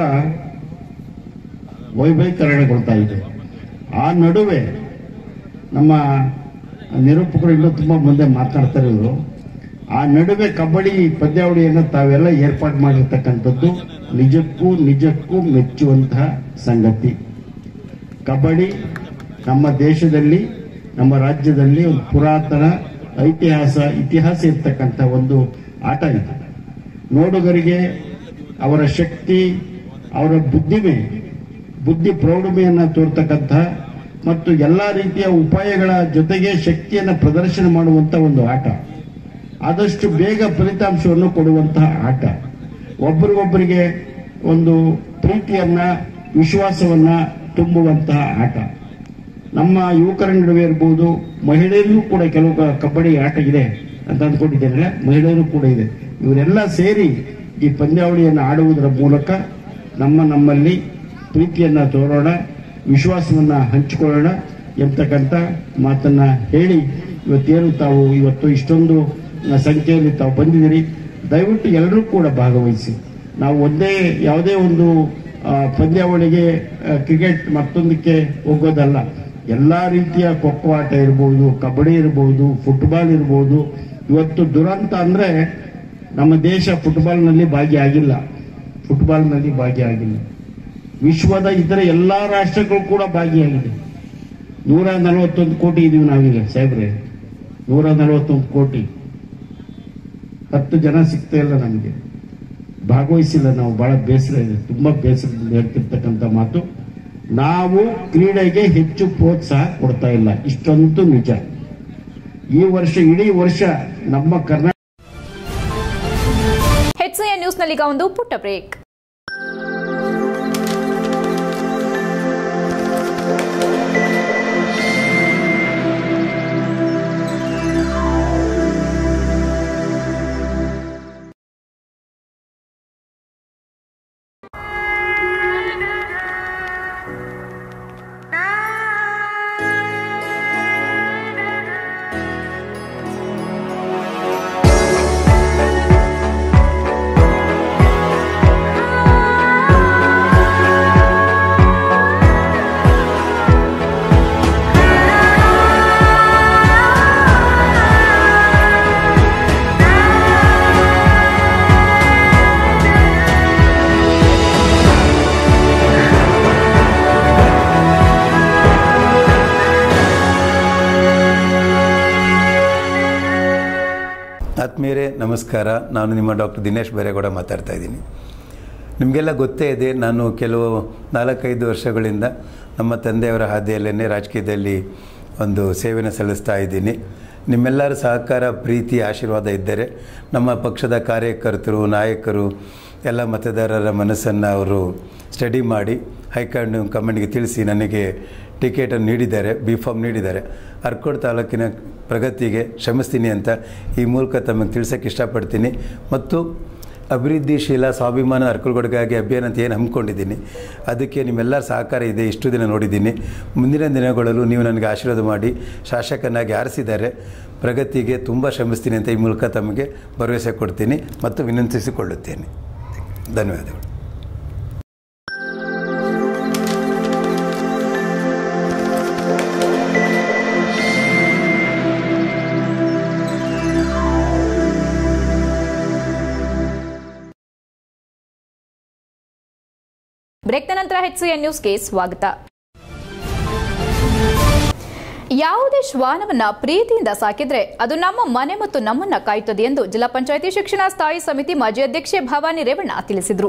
ವೈಭವೀಕರಣಗೊಳ್ತಾ ಇದೆ ಆ ನಡುವೆ ನಮ್ಮ ನಿರೂಪಕರು ಇನ್ನೂ ತುಂಬ ಮುಂದೆ ಮಾತನಾಡ್ತಾರೆ ಇವರು ಆ ನಡುವೆ ಕಬಡ್ಡಿ ಪಂದ್ಯಾವಳಿಯನ್ನು ತಾವೆಲ್ಲ ಏರ್ಪಾಡು ಮಾಡಿರ್ತಕ್ಕಂಥದ್ದು ನಿಜಕ್ಕೂ ನಿಜಕ್ಕೂ ಮೆಚ್ಚುವಂತಹ ಸಂಗತಿ ಕಬಡ್ಡಿ ನಮ್ಮ ದೇಶದಲ್ಲಿ ನಮ್ಮ ರಾಜ್ಯದಲ್ಲಿ ಒಂದು ಪುರಾತನ ಐತಿಹಾಸ ಇತಿಹಾಸ ಇರ್ತಕ್ಕಂಥ ಒಂದು ಆಟ ಇದು ನೋಡುಗರಿಗೆ ಅವರ ಶಕ್ತಿ ಅವರ ಬುದ್ಧಿಮೆ ಬುದ್ಧಿ ಪ್ರೌಢಮೆಯನ್ನು ತೋರ್ತಕ್ಕಂಥ ಮತ್ತು ಎಲ್ಲ ರೀತಿಯ ಉಪಾಯಗಳ ಜೊತೆಗೆ ಶಕ್ತಿಯನ್ನು ಪ್ರದರ್ಶನ ಮಾಡುವಂಥ ಒಂದು ಆಟ ಆದಷ್ಟು ಬೇಗ ಫಲಿತಾಂಶವನ್ನು ಕೊಡುವಂತಹ ಆಟ ಒಬ್ಬರಿಗೊಬ್ಬರಿಗೆ ಒಂದು ಪ್ರೀತಿಯನ್ನ ವಿಶ್ವಾಸವನ್ನ ತುಂಬುವಂತಹ ಆಟ ನಮ್ಮ ಯುವಕರ ನಡುವೆ ಇರ್ಬೋದು ಮಹಿಳೆಯರಿಗೂ ಕೂಡ ಕೆಲವು ಕ- ಕಬಡ್ಡಿ ಆಟ ಇದೆ ಅಂತ ಅಂದ್ಕೊಂಡಿದ್ದೇನೆ ಮಹಿಳೆಯರು ಕೂಡ ಇದೆ ಇವರೆಲ್ಲ ಸೇರಿ ಈ ಪಂದ್ಯಾವಳಿಯನ್ನು ಆಡುವುದರ ಮೂಲಕ ನಮ್ಮ ನಮ್ಮಲ್ಲಿ ಪ್ರೀತಿಯನ್ನ ತೋರೋಣ ವಿಶ್ವಾಸವನ್ನ ಹಂಚಿಕೊಳ್ಳೋಣ ಎಂತಕ್ಕಂಥ ಮಾತನ್ನ ಹೇಳಿ ಇವತ್ತೇನು ತಾವು ಇವತ್ತು ಇಷ್ಟೊಂದು ಸಂಖ್ಯೆಯಲ್ಲಿ ತಾವು ಬಂದಿದ್ದೀರಿ ದಯವಿಟ್ಟು ಎಲ್ಲರೂ ಕೂಡ ಭಾಗವಹಿಸಿ ನಾವು ಒಂದೇ ಯಾವುದೇ ಒಂದು ಆ, ಪಂದ್ಯಾವಳಿಗೆ ಆ, ಕ್ರಿಕೆಟ್ ಮತ್ತೊಂದಕ್ಕೆ ಹೋಗೋದಲ್ಲ ಎಲ್ಲಾ ರೀತಿಯ ಖೋಖೋ ಆಟ ಇರ್ಬೋದು ಕಬಡ್ಡಿ ಇರ್ಬೋದು ಫುಟ್ಬಾಲ್ ಇರ್ಬೋದು ಇವತ್ತು ದುರಂತ ಅಂದ್ರೆ ನಮ್ಮ ದೇಶ ಫುಟ್ಬಾಲ್ನಲ್ಲಿ ಭಾಗಿಯಾಗಿಲ್ಲ ಫುಟ್ಬಾಲ್ನಲ್ಲಿ ಭಾಗಿಯಾಗಿಲ್ಲ ವಿಶ್ವದ ಇತರ ಎಲ್ಲಾ ರಾಷ್ಟ್ರಗಳು ಕೂಡ ಭಾಗಿಯಾಗಿದೆ ನೂರ ನಲವತ್ತೊಂದು ಕೋಟಿ ಇದೀವಿ ನಾವೀಗ ಸಾಹೇಬ್ರೆ ನೂರ ನಲವತ್ತೊಂದು ಕೋಟಿ ಹತ್ತು ಜನ ಸಿಗ್ತಾ ಇಲ್ಲ ನಮಗೆ ಭಾಗವಹಿಸಿಲ್ಲ ನಾವು ಬಹಳ ಬೇಸರ ಇದೆ ತುಂಬಾ ಬೇಸರದಿಂದ ಹೇಳ್ತಿರ್ತಕ್ಕಂಥ ಮಾತು ನಾವು ಕ್ರೀಡೆಗೆ ಹೆಚ್ಚು ಪ್ರೋತ್ಸಾಹ ಕೊಡ್ತಾ ಇಲ್ಲ ಇಷ್ಟಂತೂ ನಿಜ ಈ ವರ್ಷ ಇಡೀ ವರ್ಷ ನಮ್ಮ ಕರ್ನಾಟಕ ಹೆಚ್ಐಎನ್ ನ್ಯೂಸ್ನಲ್ಲೀಗ ಒಂದು ಪುಟ್ಟ ಬ್ರೇಕ್ ಆತ್ಮೀಯರೇ ನಮಸ್ಕಾರ ನಾನು ನಿಮ್ಮ ಡಾಕ್ಟರ್ ದಿನೇಶ್ ಬೈರೇಗೌಡ ಮಾತಾಡ್ತಾ ಇದ್ದೀನಿ ನಿಮಗೆಲ್ಲ ಗೊತ್ತೇ ಇದೆ ನಾನು ಕೆಲವು ನಾಲ್ಕೈದು ವರ್ಷಗಳಿಂದ ನಮ್ಮ ತಂದೆಯವರ ಹಾದಿಯಲ್ಲೇ ರಾಜಕೀಯದಲ್ಲಿ ಒಂದು ಸೇವೆಯನ್ನು ಸಲ್ಲಿಸ್ತಾ ಇದ್ದೀನಿ ನಿಮ್ಮೆಲ್ಲರ ಸಹಕಾರ ಪ್ರೀತಿ ಆಶೀರ್ವಾದ ಇದ್ದರೆ ನಮ್ಮ ಪಕ್ಷದ ಕಾರ್ಯಕರ್ತರು ನಾಯಕರು ಎಲ್ಲ ಮತದಾರರ ಮನಸ್ಸನ್ನು ಅವರು ಸ್ಟಡಿ ಮಾಡಿ ಹೈಕಮಾಂಡ್ ಕಮಾಂಡ್ಗೆ ತಿಳಿಸಿ ನನಗೆ ಟಿಕೆಟನ್ನು ನೀಡಿದ್ದಾರೆ ಬಿ ಫಾರ್ಮ್ ನೀಡಿದ್ದಾರೆ ಅರ್ಕೋಡ್ ತಾಲೂಕಿನ ಪ್ರಗತಿಗೆ ಶ್ರಮಿಸ್ತೀನಿ ಅಂತ ಈ ಮೂಲಕ ತಮಗೆ ತಿಳಿಸೋಕ್ಕೆ ಇಷ್ಟಪಡ್ತೀನಿ ಮತ್ತು ಅಭಿವೃದ್ಧಿಶೀಲ ಸ್ವಾಭಿಮಾನ ಅರ್ಕಲ್ಗೊಡಗಾಗಿ ಅಭಿಯಾನ ಅಂತ ಏನು ಹಮ್ಮಿಕೊಂಡಿದ್ದೀನಿ ಅದಕ್ಕೆ ನಿಮ್ಮೆಲ್ಲರ ಸಹಕಾರ ಇದೆ ಇಷ್ಟು ದಿನ ನೋಡಿದ್ದೀನಿ ಮುಂದಿನ ದಿನಗಳಲ್ಲೂ ನೀವು ನನಗೆ ಆಶೀರ್ವಾದ ಮಾಡಿ ಶಾಸಕನಾಗಿ ಆರಿಸಿದ್ದಾರೆ ಪ್ರಗತಿಗೆ ತುಂಬ ಶ್ರಮಿಸ್ತೀನಿ ಅಂತ ಈ ಮೂಲಕ ತಮಗೆ ಭರವಸೆ ಕೊಡ್ತೀನಿ ಮತ್ತು ವಿನಂತಿಸಿಕೊಳ್ಳುತ್ತೇನೆ ಧನ್ಯವಾದಗಳು ಬ್ರೇಕ್ನ ನಂತರ ಎನ್ ನ್ಯೂಸ್ಗೆ ಸ್ವಾಗತ ಯಾವುದೇ ಶ್ವಾನವನ್ನ ಪ್ರೀತಿಯಿಂದ ಸಾಕಿದ್ರೆ ಅದು ನಮ್ಮ ಮನೆ ಮತ್ತು ನಮ್ಮನ್ನ ಕಾಯುತ್ತದೆ ಎಂದು ಜಿಲ್ಲಾ ಪಂಚಾಯಿತಿ ಶಿಕ್ಷಣ ಸ್ಥಾಯಿ ಸಮಿತಿ ಮಾಜಿ ಅಧ್ಯಕ್ಷೆ ಭವಾನಿ ರೇವಣ್ಣ ತಿಳಿಸಿದರು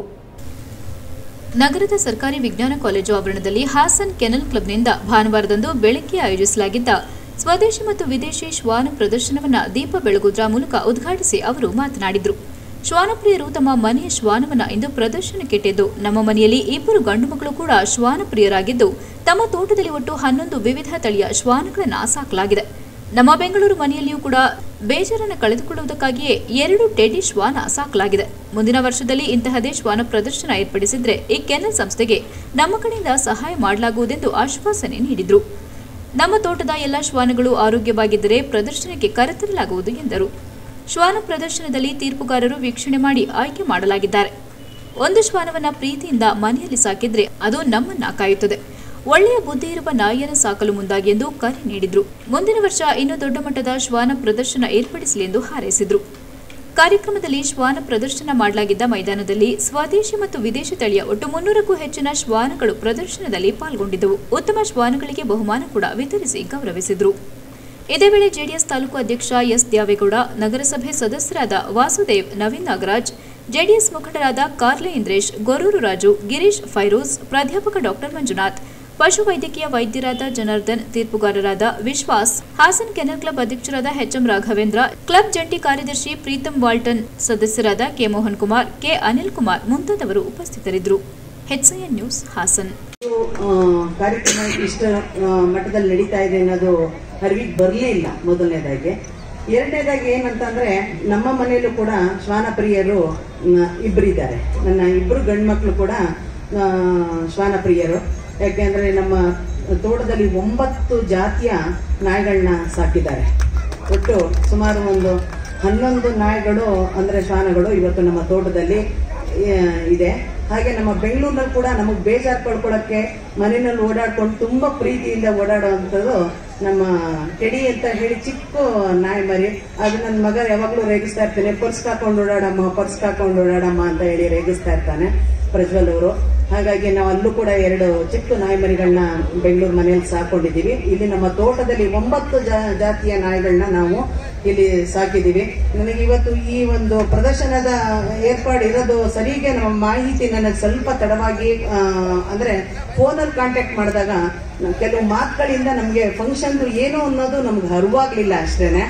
ನಗರದ ಸರ್ಕಾರಿ ವಿಜ್ಞಾನ ಕಾಲೇಜು ಆವರಣದಲ್ಲಿ ಹಾಸನ್ ಕೆನಲ್ ಕ್ಲಬ್ನಿಂದ ಭಾನುವಾರದಂದು ಬೆಳಗ್ಗೆ ಆಯೋಜಿಸಲಾಗಿದ್ದ ಸ್ವದೇಶಿ ಮತ್ತು ವಿದೇಶಿ ಶ್ವಾನ ಪ್ರದರ್ಶನವನ್ನ ದೀಪ ಬೆಳಗುವುದರ ಮೂಲಕ ಉದ್ಘಾಟಿಸಿ ಅವರು ಮಾತನಾಡಿದರು ಶ್ವಾನಪ್ರಿಯರು ತಮ್ಮ ಮನೆಯ ಶ್ವಾನವನ್ನ ಇಂದು ಪ್ರದರ್ಶನಕ್ಕಿಟ್ಟಿದ್ದು ನಮ್ಮ ಮನೆಯಲ್ಲಿ ಇಬ್ಬರು ಗಂಡು ಮಕ್ಕಳು ಕೂಡ ಶ್ವಾನಪ್ರಿಯರಾಗಿದ್ದು ತಮ್ಮ ತೋಟದಲ್ಲಿ ಒಟ್ಟು ಹನ್ನೊಂದು ವಿವಿಧ ತಳಿಯ ಶ್ವಾನಗಳನ್ನು ಸಾಕಲಾಗಿದೆ ನಮ್ಮ ಬೆಂಗಳೂರು ಮನೆಯಲ್ಲಿಯೂ ಕೂಡ ಬೇಜಾರನ್ನು ಕಳೆದುಕೊಳ್ಳುವುದಕ್ಕಾಗಿಯೇ ಎರಡು ಟೆಡಿ ಶ್ವಾನ ಸಾಕಲಾಗಿದೆ ಮುಂದಿನ ವರ್ಷದಲ್ಲಿ ಇಂತಹದೇ ಶ್ವಾನ ಪ್ರದರ್ಶನ ಏರ್ಪಡಿಸಿದ್ರೆ ಈ ಕೆನಲ್ ಸಂಸ್ಥೆಗೆ ನಮ್ಮ ಕಡೆಯಿಂದ ಸಹಾಯ ಮಾಡಲಾಗುವುದೆಂದು ಆಶ್ವಾಸನೆ ನೀಡಿದರು ನಮ್ಮ ತೋಟದ ಎಲ್ಲ ಶ್ವಾನಗಳು ಆರೋಗ್ಯವಾಗಿದ್ದರೆ ಪ್ರದರ್ಶನಕ್ಕೆ ಕರೆತರಲಾಗುವುದು ಎಂದರು ಶ್ವಾನ ಪ್ರದರ್ಶನದಲ್ಲಿ ತೀರ್ಪುಗಾರರು ವೀಕ್ಷಣೆ ಮಾಡಿ ಆಯ್ಕೆ ಮಾಡಲಾಗಿದ್ದಾರೆ ಒಂದು ಶ್ವಾನವನ್ನ ಪ್ರೀತಿಯಿಂದ ಮನೆಯಲ್ಲಿ ಸಾಕಿದ್ರೆ ಅದು ನಮ್ಮನ್ನ ಕಾಯುತ್ತದೆ ಒಳ್ಳೆಯ ಬುದ್ಧಿ ಇರುವ ನಾಯಿಯನ್ನು ಸಾಕಲು ಮುಂದಾಗಿ ಎಂದು ಕರೆ ನೀಡಿದ್ರು ಮುಂದಿನ ವರ್ಷ ಇನ್ನೂ ದೊಡ್ಡ ಮಟ್ಟದ ಶ್ವಾನ ಪ್ರದರ್ಶನ ಏರ್ಪಡಿಸಲಿ ಎಂದು ಹಾರೈಸಿದ್ರು ಕಾರ್ಯಕ್ರಮದಲ್ಲಿ ಶ್ವಾನ ಪ್ರದರ್ಶನ ಮಾಡಲಾಗಿದ್ದ ಮೈದಾನದಲ್ಲಿ ಸ್ವದೇಶಿ ಮತ್ತು ವಿದೇಶಿ ತಳಿಯ ಒಟ್ಟು ಮುನ್ನೂರಕ್ಕೂ ಹೆಚ್ಚಿನ ಶ್ವಾನಗಳು ಪ್ರದರ್ಶನದಲ್ಲಿ ಪಾಲ್ಗೊಂಡಿದ್ದವು ಉತ್ತಮ ಶ್ವಾನಗಳಿಗೆ ಬಹುಮಾನ ಕೂಡ ವಿತರಿಸಿ ಗೌರವಿಸಿದ್ರು ಇದೇ ವೇಳೆ ಜೆಡಿಎಸ್ ತಾಲೂಕು ಅಧ್ಯಕ್ಷ ಎಸ್ ದ್ಯಾವೇಗೌಡ ನಗರಸಭೆ ಸದಸ್ಯರಾದ ವಾಸುದೇವ್ ನವೀನ್ ನಾಗರಾಜ್ ಜೆಡಿಎಸ್ ಮುಖಂಡರಾದ ಕಾರ್ಲೆ ಇಂದ್ರೇಶ್ ಗೊರೂರು ರಾಜು ಗಿರೀಶ್ ಫೈರೋಜ್ ಪ್ರಾಧ್ಯಾಪಕ ಡಾಕ್ಟರ್ ಮಂಜುನಾಥ್ ಪಶುವೈದ್ಯಕೀಯ ವೈದ್ಯರಾದ ಜನಾರ್ದನ್ ತೀರ್ಪುಗಾರರಾದ ವಿಶ್ವಾಸ್ ಹಾಸನ್ ಕೆನಲ್ ಕ್ಲಬ್ ಅಧ್ಯಕ್ಷರಾದ ಎಚ್ಎಂ ರಾಘವೇಂದ್ರ ಕ್ಲಬ್ ಜಂಟಿ ಕಾರ್ಯದರ್ಶಿ ಪ್ರೀತಂ ವಾಲ್ಟನ್ ಸದಸ್ಯರಾದ ಕೆ ಮೋಹನ್ ಕುಮಾರ್ ಕೆ ಅನಿಲ್ ಕುಮಾರ್ ಮುಂತಾದವರು ಉಪಸ್ಥಿತರಿದ್ದರು ಎನ್ ನ್ಯೂಸ್ ಹಾಸನ್ ಆ, ಕಾರ್ಯಕ್ರಮ ಇಷ್ಟ ಆ, ಮಟ್ಟದಲ್ಲಿ ನಡೀತಾ ಇದೆ ಅನ್ನೋದು ಅರಿವಿಗೆ ಬರಲಿಲ್ಲ ಮೊದಲನೇದಾಗಿ ಎರಡನೇದಾಗಿ ಏನಂತಂದ್ರೆ ನಮ್ಮ ಮನೆಯಲ್ಲೂ ಕೂಡ ಶ್ವಾನಪ್ರಿಯರು ನ- ಇಬ್ಬರಿದ್ದಾರೆ ನನ್ನ ಇಬ್ಬರು ಗಂಡು ಮಕ್ಕಳು ಕೂಡ ಆ, ಶ್ವಾನಪ್ರಿಯರು ಯಾಕೆಂದ್ರೆ ನಮ್ಮ ತೋಟದಲ್ಲಿ ಒಂಬತ್ತು ಜಾತಿಯ ನಾಯಿಗಳನ್ನ ಸಾಕಿದ್ದಾರೆ ಒಟ್ಟು ಸುಮಾರು ಒಂದು ಹನ್ನೊಂದು ನಾಯಿಗಳು ಅಂದ್ರೆ ಶ್ವಾನಗಳು ಇವತ್ತು ನಮ್ಮ ತೋಟದಲ್ಲಿ ಆ, ಇದೆ ಹಾಗೆ ನಮ್ಮ ಬೆಂಗಳೂರಿನಲ್ಲಿ ಕೂಡ ನಮಗೆ ಬೇಜಾರು ಪಡ್ಕೊಳಕ್ಕೆ ಮನೆಯಲ್ಲಿ ಓಡಾಡ್ಕೊಂಡು ತುಂಬಾ ಪ್ರೀತಿಯಿಂದ ಓಡಾಡುವಂಥದ್ದು ನಮ್ಮ ಟೆಡಿ ಅಂತ ಹೇಳಿ ಚಿಕ್ಕ ನಾಯಿ ಮರಿ ಅದು ನನ್ನ ಮಗ ಯಾವಾಗಲೂ ರೇಗಿಸ್ತಾ ಇರ್ತಾನೆ ಪರ್ಸ್ ಹಾಕೊಂಡು ಓಡಾಡಮ್ಮ ಪರ್ಸ್ ಹಾಕೊಂಡು ಓಡಾಡಮ್ಮ ಅಂತ ಹೇಳಿ ರೇಗಿಸ್ತಾ ಇರ್ತಾನೆ ಪ್ರಜ್ವಲ್ ಅವರು ಹಾಗಾಗಿ ನಾವು ಅಲ್ಲೂ ಕೂಡ ಎರಡು ಚಿಕ್ಕ ನಾಯಿ ಮರಿಗಳನ್ನ ಬೆಂಗಳೂರು ಮನೆಯಲ್ಲಿ ಸಾಕೊಂಡಿದ್ದೀವಿ ಇಲ್ಲಿ ನಮ್ಮ ತೋಟದಲ್ಲಿ ಒಂಬತ್ತು ಜಾ- ಜಾತಿಯ ನಾಯಿಗಳನ್ನ ನಾವು ಇಲ್ಲಿ ಸಾಕಿದ್ದೀವಿ ನನಗೆ ಇವತ್ತು ಈ ಒಂದು ಪ್ರದರ್ಶನದ ಏರ್ಪಾಡು ಇರೋದು ಸರಿಗೆ ನಮ್ಮ ಮಾಹಿತಿ ನನಗೆ ಸ್ವಲ್ಪ ತಡವಾಗಿ ಆ, ಅಂದ್ರೆ ಫೋನಲ್ಲಿ ಕಾಂಟ್ಯಾಕ್ಟ್ ಮಾಡಿದಾಗ ನ- ಕೆಲವು ಮಾತುಗಳಿಂದ ನಮಗೆ ಫಂಕ್ಷನ್ ಏನು ಅನ್ನೋದು ನಮ್ಗೆ ಅರಿವಾಗ್ಲಿಲ್ಲ ಅಷ್ಟೇನೆ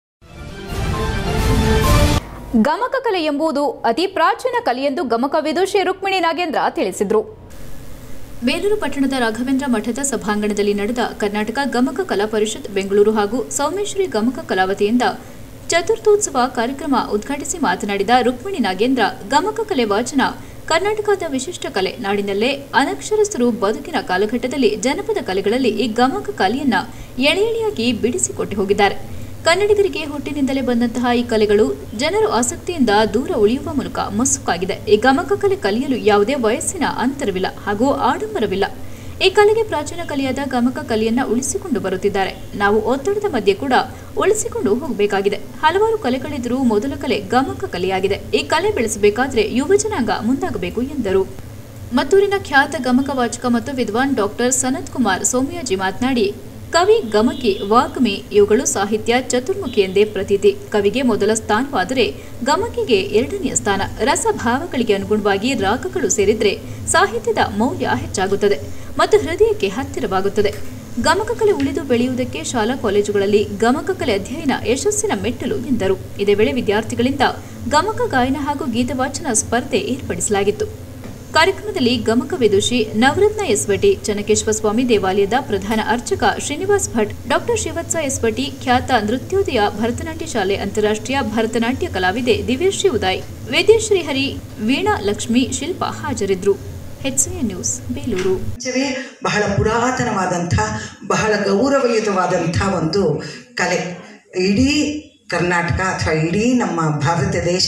ಗಮಕ ಕಲೆ ಎಂಬುದು ಅತಿ ಪ್ರಾಚೀನ ಕಲೆ ಎಂದು ಗಮಕ ವಿದುಷಿ ರುಕ್ಮಿಣಿ ನಾಗೇಂದ್ರ ತಿಳಿಸಿದರು ಬೇಲೂರು ಪಟ್ಟಣದ ರಾಘವೇಂದ್ರ ಮಠದ ಸಭಾಂಗಣದಲ್ಲಿ ನಡೆದ ಕರ್ನಾಟಕ ಗಮಕ ಕಲಾ ಪರಿಷತ್ ಬೆಂಗಳೂರು ಹಾಗೂ ಸೌಮೇಶ್ವರಿ ಗಮಕ ಕಲಾವತಿಯಿಂದ ಚತುರ್ಥೋತ್ಸವ ಕಾರ್ಯಕ್ರಮ ಉದ್ಘಾಟಿಸಿ ಮಾತನಾಡಿದ ರುಕ್ಮಿಣಿ ನಾಗೇಂದ್ರ ಗಮಕ ಕಲೆ ವಾಚನ ಕರ್ನಾಟಕದ ವಿಶಿಷ್ಟ ಕಲೆ ನಾಡಿನಲ್ಲೇ ಅನಕ್ಷರಸ್ಥರು ಬದುಕಿನ ಕಾಲಘಟ್ಟದಲ್ಲಿ ಜನಪದ ಕಲೆಗಳಲ್ಲಿ ಈ ಗಮಕ ಕಲೆಯನ್ನ ಎಳೆ ಎಳೆಯಾಗಿ ಬಿಡಿಸಿಕೊಟ್ಟು ಹೋಗಿದ್ದಾರೆ ಕನ್ನಡಿಗರಿಗೆ ಹುಟ್ಟಿನಿಂದಲೇ ಬಂದಂತಹ ಈ ಕಲೆಗಳು ಜನರು ಆಸಕ್ತಿಯಿಂದ ದೂರ ಉಳಿಯುವ ಮೂಲಕ ಮಸುಕಾಗಿದೆ ಈ ಗಮಕ ಕಲೆ ಕಲಿಯಲು ಯಾವುದೇ ವಯಸ್ಸಿನ ಅಂತರವಿಲ್ಲ ಹಾಗೂ ಆಡಂಬರವಿಲ್ಲ ಈ ಕಲೆಗೆ ಪ್ರಾಚೀನ ಕಲೆಯಾದ ಗಮಕ ಕಲೆಯನ್ನ ಉಳಿಸಿಕೊಂಡು ಬರುತ್ತಿದ್ದಾರೆ ನಾವು ಒತ್ತಡದ ಮಧ್ಯೆ ಕೂಡ ಉಳಿಸಿಕೊಂಡು ಹೋಗಬೇಕಾಗಿದೆ ಹಲವಾರು ಕಲೆಗಳಿದ್ರೂ ಮೊದಲ ಕಲೆ ಗಮಕ ಕಲೆಯಾಗಿದೆ ಈ ಕಲೆ ಬೆಳೆಸಬೇಕಾದ್ರೆ ಯುವ ಜನಾಂಗ ಮುಂದಾಗಬೇಕು ಎಂದರು ಮತ್ತೂರಿನ ಖ್ಯಾತ ಗಮಕ ವಾಚಕ ಮತ್ತು ವಿದ್ವಾನ್ ಡಾಕ್ಟರ್ ಸನತ್ ಕುಮಾರ್ ಸೋಮಯಾಜಿ ಮಾತನಾಡಿ ಕವಿ ಗಮಕಿ ವಾಗ್ಮಿ ಇವುಗಳು ಸಾಹಿತ್ಯ ಚತುರ್ಮುಖಿ ಎಂದೇ ಪ್ರತೀತಿ ಕವಿಗೆ ಮೊದಲ ಸ್ಥಾನವಾದರೆ ಗಮಕಿಗೆ ಎರಡನೆಯ ಸ್ಥಾನ ರಸಭಾವಗಳಿಗೆ ಅನುಗುಣವಾಗಿ ರಾಗಗಳು ಸೇರಿದ್ರೆ ಸಾಹಿತ್ಯದ ಮೌಲ್ಯ ಹೆಚ್ಚಾಗುತ್ತದೆ ಮತ್ತು ಹೃದಯಕ್ಕೆ ಹತ್ತಿರವಾಗುತ್ತದೆ ಗಮಕ ಕಲೆ ಉಳಿದು ಬೆಳೆಯುವುದಕ್ಕೆ ಶಾಲಾ ಕಾಲೇಜುಗಳಲ್ಲಿ ಗಮಕ ಕಲೆ ಅಧ್ಯಯನ ಯಶಸ್ಸಿನ ಮೆಟ್ಟಲು ಎಂದರು ಇದೇ ವೇಳೆ ವಿದ್ಯಾರ್ಥಿಗಳಿಂದ ಗಮಕ ಗಾಯನ ಹಾಗೂ ಗೀತವಾಚನ ಸ್ಪರ್ಧೆ ಏರ್ಪಡಿಸಲಾಗಿತ್ತು ಕಾರ್ಯಕ್ರಮದಲ್ಲಿ ಗಮಕ ವಿದುಷಿ ನವರತ್ನ ಎಸ್ವಟಿ ಚನ್ನಕೇಶ್ವರ ಸ್ವಾಮಿ ದೇವಾಲಯದ ಪ್ರಧಾನ ಅರ್ಚಕ ಶ್ರೀನಿವಾಸ್ ಭಟ್ ಡಾಕ್ಟರ್ ಶಿವತ್ಸ ಎಸ್ವಟಿ ಖ್ಯಾತ ನೃತ್ಯೋದಯ ಭರತನಾಟ್ಯ ಶಾಲೆ ಅಂತಾರಾಷ್ಟ್ರೀಯ ಭರತನಾಟ್ಯ ಕಲಾವಿದೆ ದಿವ್ಯಶ್ರೀ ಉದಯ್ ವೇದ್ಯಶ್ರೀ ಹರಿ ವೀಣಾ ಲಕ್ಷ್ಮಿ ಶಿಲ್ಪ ಹಾಜರಿದ್ದರು ಹೆಚ್ಸಿಎನ್ ನ್ಯೂಸ್ ಬೇಲೂರು ಪ್ರಪಂಚವೇ ಬಹಳ ಪುರಾತನವಾದಂಥ ಬಹಳ ಗೌರವಯುತವಾದಂಥ ಒಂದು ಕಲೆ ಇಡೀ ಕರ್ನಾಟಕ ಅಥವಾ ಇಡೀ ನಮ್ಮ ಭಾರತ ದೇಶ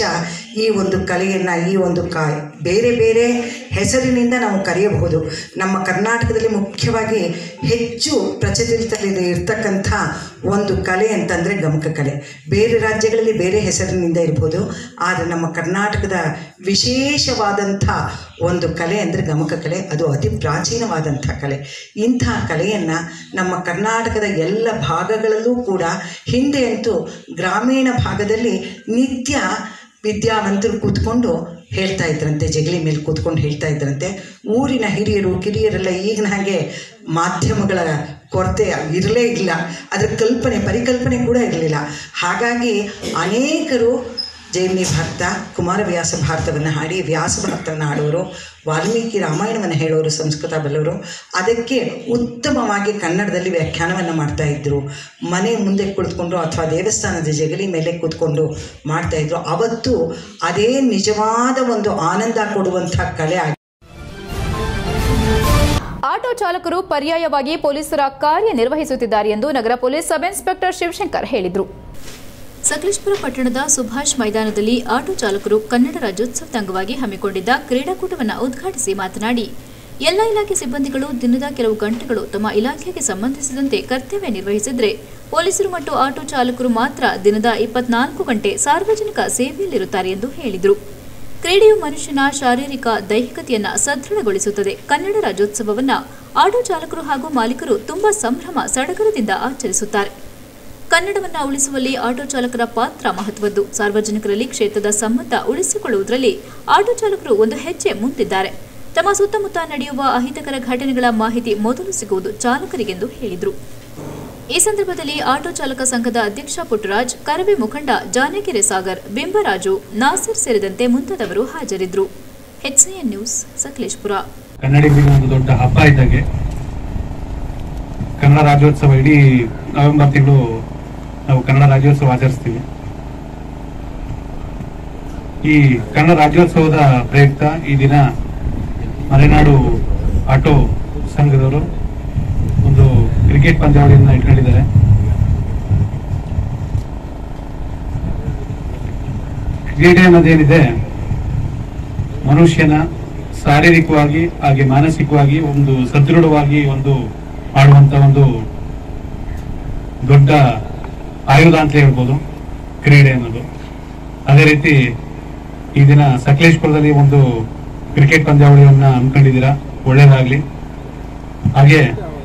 ಈ ಒಂದು ಕಲೆಯನ್ನು ಈ ಒಂದು ಕ ಬೇರೆ ಬೇರೆ ಹೆಸರಿನಿಂದ ನಾವು ಕರೆಯಬಹುದು ನಮ್ಮ ಕರ್ನಾಟಕದಲ್ಲಿ ಮುಖ್ಯವಾಗಿ ಹೆಚ್ಚು ಪ್ರಚಲಿತದಲ್ಲಿ ಇರ್ತಕ್ಕಂಥ ಒಂದು ಕಲೆ ಅಂತಂದರೆ ಗಮಕ ಕಲೆ ಬೇರೆ ರಾಜ್ಯಗಳಲ್ಲಿ ಬೇರೆ ಹೆಸರಿನಿಂದ ಇರ್ಬೋದು ಆದರೆ ನಮ್ಮ ಕರ್ನಾಟಕದ ವಿಶೇಷವಾದಂಥ ಒಂದು ಕಲೆ ಅಂದರೆ ಗಮಕ ಕಲೆ ಅದು ಅತಿ ಪ್ರಾಚೀನವಾದಂಥ ಕಲೆ ಇಂಥ ಕಲೆಯನ್ನು ನಮ್ಮ ಕರ್ನಾಟಕದ ಎಲ್ಲ ಭಾಗಗಳಲ್ಲೂ ಕೂಡ ಹಿಂದೆ ಅಂತೂ ಗ್ರಾಮೀಣ ಭಾಗದಲ್ಲಿ ನಿತ್ಯ ವಿದ್ಯಾವಂತರು ಕೂತ್ಕೊಂಡು ಹೇಳ್ತಾ ಇದ್ರಂತೆ ಜಗಲಿ ಮೇಲೆ ಕೂತ್ಕೊಂಡು ಹೇಳ್ತಾ ಇದ್ರಂತೆ ಊರಿನ ಹಿರಿಯರು ಕಿರಿಯರೆಲ್ಲ ಈಗಿನ ಹಾಗೆ ಮಾಧ್ಯಮಗಳ ಕೊರತೆ ಇರಲೇ ಇಲ್ಲ ಅದರ ಕಲ್ಪನೆ ಪರಿಕಲ್ಪನೆ ಕೂಡ ಇರಲಿಲ್ಲ ಹಾಗಾಗಿ ಅನೇಕರು ಜೈಮಿನಿ ಭಾರತ ಕುಮಾರವ್ಯಾಸ ಭಾರತವನ್ನು ಹಾಡಿ ವ್ಯಾಸ ಭಾರತವನ್ನು ಹಾಡೋರು ವಾಲ್ಮೀಕಿ ರಾಮಾಯಣವನ್ನು ಹೇಳೋರು ಸಂಸ್ಕೃತ ಬಲ್ಲವರು ಅದಕ್ಕೆ ಉತ್ತಮವಾಗಿ ಕನ್ನಡದಲ್ಲಿ ವ್ಯಾಖ್ಯಾನವನ್ನು ಮಾಡ್ತಾ ಇದ್ದರು ಮನೆ ಮುಂದೆ ಕುಳಿತುಕೊಂಡು ಅಥವಾ ದೇವಸ್ಥಾನದ ಜಗಲಿ ಮೇಲೆ ಕೂತ್ಕೊಂಡು ಮಾಡ್ತಾಯಿದ್ರು ಅವತ್ತು ಅದೇ ನಿಜವಾದ ಒಂದು ಆನಂದ ಕೊಡುವಂಥ ಕಲೆ ಆಗಿ ಆಟೋ ಚಾಲಕರು ಪರ್ಯಾಯವಾಗಿ ಪೊಲೀಸರ ಕಾರ್ಯನಿರ್ವಹಿಸುತ್ತಿದ್ದಾರೆ ಎಂದು ನಗರ ಪೊಲೀಸ್ ಸಬ್ ಇನ್ಸ್ಪೆಕ್ಟರ್ ಶಿವಶಂಕರ್ ಹೇಳಿದರು ಸಕಲೇಶ್ಪುರ ಪಟ್ಟಣದ ಸುಭಾಷ್ ಮೈದಾನದಲ್ಲಿ ಆಟೋ ಚಾಲಕರು ಕನ್ನಡ ರಾಜ್ಯೋತ್ಸವದ ಅಂಗವಾಗಿ ಹಮ್ಮಿಕೊಂಡಿದ್ದ ಕ್ರೀಡಾಕೂಟವನ್ನು ಉದ್ಘಾಟಿಸಿ ಮಾತನಾಡಿ ಎಲ್ಲ ಇಲಾಖೆ ಸಿಬ್ಬಂದಿಗಳು ದಿನದ ಕೆಲವು ಗಂಟೆಗಳು ತಮ್ಮ ಇಲಾಖೆಗೆ ಸಂಬಂಧಿಸಿದಂತೆ ಕರ್ತವ್ಯ ನಿರ್ವಹಿಸಿದರೆ ಪೊಲೀಸರು ಮತ್ತು ಆಟೋ ಚಾಲಕರು ಮಾತ್ರ ದಿನದ ಇಪ್ಪತ್ನಾಲ್ಕು ಗಂಟೆ ಸಾರ್ವಜನಿಕ ಸೇವೆಯಲ್ಲಿರುತ್ತಾರೆ ಎಂದು ಹೇಳಿದರು ಕ್ರೀಡೆಯು ಮನುಷ್ಯನ ಶಾರೀರಿಕ ದೈಹಿಕತೆಯನ್ನ ಸದೃಢಗೊಳಿಸುತ್ತದೆ ಕನ್ನಡ ರಾಜ್ಯೋತ್ಸವವನ್ನ ಆಟೋ ಚಾಲಕರು ಹಾಗೂ ಮಾಲೀಕರು ತುಂಬಾ ಸಂಭ್ರಮ ಸಡಗರದಿಂದ ಆಚರಿಸುತ್ತಾರೆ ಕನ್ನಡವನ್ನ ಉಳಿಸುವಲ್ಲಿ ಆಟೋ ಚಾಲಕರ ಪಾತ್ರ ಮಹತ್ವದ್ದು ಸಾರ್ವಜನಿಕರಲ್ಲಿ ಕ್ಷೇತ್ರದ ಸಂಬಂಧ ಉಳಿಸಿಕೊಳ್ಳುವುದರಲ್ಲಿ ಆಟೋ ಚಾಲಕರು ಒಂದು ಹೆಜ್ಜೆ ಮುಂದಿದ್ದಾರೆ ತಮ್ಮ ಸುತ್ತಮುತ್ತ ನಡೆಯುವ ಅಹಿತಕರ ಘಟನೆಗಳ ಮಾಹಿತಿ ಮೊದಲು ಸಿಗುವುದು ಚಾಲಕರಿಗೆಂದು ಹೇಳಿದರು ಈ ಸಂದರ್ಭದಲ್ಲಿ ಆಟೋ ಚಾಲಕ ಸಂಘದ ಅಧ್ಯಕ್ಷ ಪುಟ್ಟರಾಜ್ ಕರಬೆ ಮುಖಂಡ ಜಾನಗಿರಿ ಸಾಗರ್ ಬಿಂಬರಾಜು ನಾಸಿರ್ ಸೇರಿದಂತೆ ಮುಂತಾದವರು ಹಾಜರಿದ್ದರು ಎಚ್ಸಿಎನ್ ನ್ಯೂಸ್ ಸಕಲೇಶ್ಪುರ ಕನ್ನಡಿಗರಿಗೆ ಒಂದು ದೊಡ್ಡ ಹಬ್ಬ ಇದ್ದಾಗೆ ಕನ್ನಡ ರಾಜ್ಯೋತ್ಸವ ಇಡೀ ನವೆಂಬರ್ ತಿಂಗಳು ನಾವು ಕನ್ನಡ ರಾಜ್ಯೋತ್ಸವ ಆಚರಿಸ್ತೀವಿ ಈ ಕನ್ನಡ ರಾಜ್ಯೋತ್ಸವದ ಪ್ರಯುಕ್ತ ಈ ದಿನ ಮಲೆನಾಡು ಆಟೋ ಸಂಘದವರು ಒಂದು ಕ್ರಿಕೆಟ್ ಪಂದ್ಯಾವಳಿಯನ್ನು ಇಟ್ಕೊಂಡಿದ್ದಾರೆ ಕ್ರೀಡೆ ಅನ್ನೋದೇನಿದೆ ಮನುಷ್ಯನ ಶಾರೀರಿಕವಾಗಿ ಹಾಗೆ ಮಾನಸಿಕವಾಗಿ ಒಂದು ಸದೃಢವಾಗಿ ಒಂದು ಮಾಡುವಂತ ಒಂದು ದೊಡ್ಡ ಆಯುಧ ಅಂತ ಹೇಳ್ಬೋದು ಕ್ರೀಡೆ ಅನ್ನೋದು ಅದೇ ರೀತಿ ಈ ದಿನ ಸಕಲೇಶ್ಪುರದಲ್ಲಿ ಒಂದು ಕ್ರಿಕೆಟ್ ಪಂದ್ಯಾವಳಿಯನ್ನ ಹಮ್ಮಿಕೊಂಡಿದ್ದೀರಾ ಒಳ್ಳೇದಾಗ್ಲಿ ಹಾಗೆ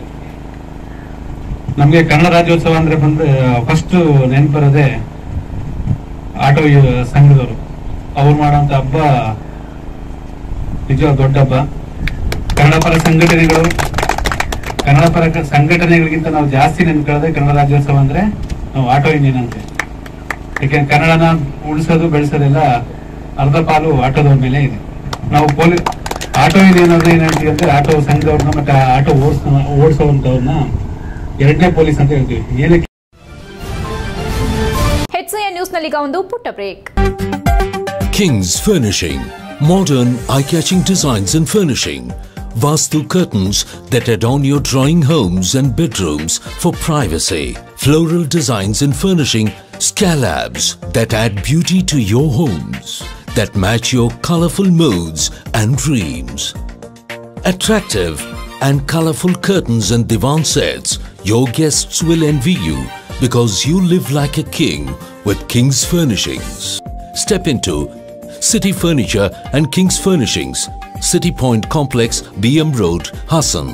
ನಮಗೆ ಕನ್ನಡ ರಾಜ್ಯೋತ್ಸವ ಅಂದ್ರೆ ಬಂದ್ರೆ ಫಸ್ಟ್ ನೆನಪರದೆ ಆಟೋ ಯ- ಸಂಘದವರು ಅವ್ರು ಮಾಡುವಂತ ಹಬ್ಬ ನಿಜವಾದ ದೊಡ್ಡ ಹಬ್ಬ ಕನ್ನಡ ಪರ ಸಂಘಟನೆಗಳು ಕನ್ನಡ ಪರ ಕ- ಸಂಘಟನೆಗಳಿಗಿಂತ ನಾವು ಜಾಸ್ತಿ ನೆನ್ಕೊಳ್ಳೋದೇ ಕನ್ನಡ ರಾಜ್ಯೋತ್ಸವ ಅಂದ್ರೆ ನಾವು ಆಟೋ ಇಂಜಿನ್ ಅಂತೆ ಯಾಕೆಂದ್ರೆ ಕನ್ನಡನ ಉಳಿಸೋದು ಬೆಳೆಸೋದೆಲ್ಲ ಅರ್ಧ ಪಾಲು ಆಟೋದವ್ರ ಮೇಲೆ ಇದೆ ನಾವು ಪೊಲೀಸ್ ಆಟೋ ಇಂಜಿನ್ ಅಂದ್ರೆ ಏನ್ ಹೇಳ್ತೀವಿ ಅಂದ್ರೆ ಆಟೋ ಸಂಘದವ್ರನ್ನ ಮತ್ತೆ ಆಟೋ ಓಡಿಸ್ ಓಡಿಸೋವಂಥವ್ರನ್ನ ಎರಡನೇ ಪೊಲೀಸ್ ಅಂತ ಹೇಳ್ತೀವಿ ಏನಕ್ಕೆ ಎಚ್ಸಿಎನ್ ನ್ಯೂಸ್ನಲ್ಲೀಗ ಒಂದು ಪುಟ್ಟ break King's Furnishing. Modern, eye-catching designs and furnishing. Vastu curtains that adorn your drawing homes and bedrooms for privacy. Floral designs and furnishing. Scalabs that add beauty to your homes. That match your colorful moods and dreams. Attractive and colorful curtains and divan sets. Your guests will envy you because you live like a king with King's Furnishings. Step into City Furniture and King's Furnishings, City Point Complex, BM Road, Hassan.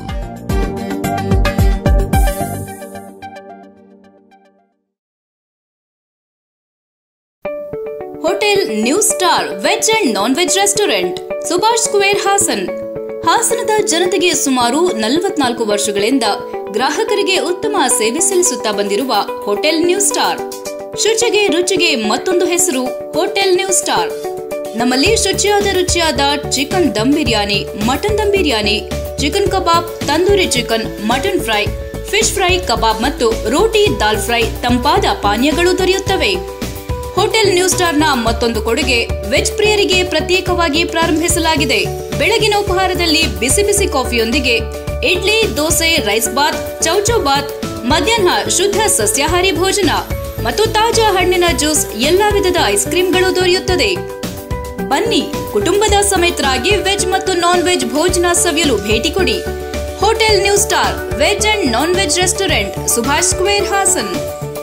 Hotel new star veg and non veg restaurant Subhash square Hassan ಹಾಸನದ ಜನತೆಗೆ ಸುಮಾರು ನಲವತ್ನಾಲ್ಕು ವರ್ಷಗಳಿಂದ ಗ್ರಾಹಕರಿಗೆ ಉತ್ತಮ ಸೇವೆ ಸಲ್ಲಿಸುತ್ತಾ ಬಂದಿರುವ ಹೋಟೆಲ್ ನ್ಯೂ ಸ್ಟಾರ್ ಶುಚಿಗೆ ರುಚಿಗೆ ಮತ್ತೊಂದು ಹೆಸರು ಹೋಟೆಲ್ ನ್ಯೂ ಸ್ಟಾರ್ ನಮ್ಮಲ್ಲಿ ಶುಚಿಯಾದ ರುಚಿಯಾದ chicken dum biryani mutton dum biryani chicken kebab tandoori chicken mutton fry fish fry kebab ಮತ್ತು ರೋಟಿ ದಾಲ್ ಫ್ರೈ ತಂಪಾದ ಪಾನೀಯಗಳು ದೊರೆಯುತ್ತವೆ ಹೋಟೆಲ್ ನ್ಯೂ ಸ್ಟಾರ್ನ ಮತ್ತೊಂದು ಕೊಡುಗೆ ವೆಜ್ ಪ್ರಿಯರಿಗೆ ಪ್ರತ್ಯೇಕವಾಗಿ ಪ್ರಾರಂಭಿಸಲಾಗಿದೆ ಬೆಳಗಿನ ಉಪಹಾರದಲ್ಲಿ ಬಿಸಿ ಬಿಸಿ ಕಾಫಿಯೊಂದಿಗೆ ಇಡ್ಲಿ ದೋಸೆ ರೈಸ್ ಬಾತ್ ಚೌಚೌ ಬಾತ್ ಮಧ್ಯಾಹ್ನ ಶುದ್ಧ ಸಸ್ಯಾಹಾರಿ ಭೋಜನ ಮತ್ತು ತಾಜಾ ಹಣ್ಣಿನ ಜ್ಯೂಸ್ ಎಲ್ಲಾ ವಿಧದ ಐಸ್ ಕ್ರೀಮ್ಗಳು ದೊರೆಯುತ್ತದೆ ಬನ್ನಿ ಕುಟುಂಬದ ಸಮೇತರಾಗಿ ವೆಜ್ ಮತ್ತು ನಾನ್ ವೆಜ್ ಭೋಜನ ಸವಿಯಲು ಭೇಟಿ ಕೊಡಿ hotel new star veg and non veg restaurant Subhash square Hassan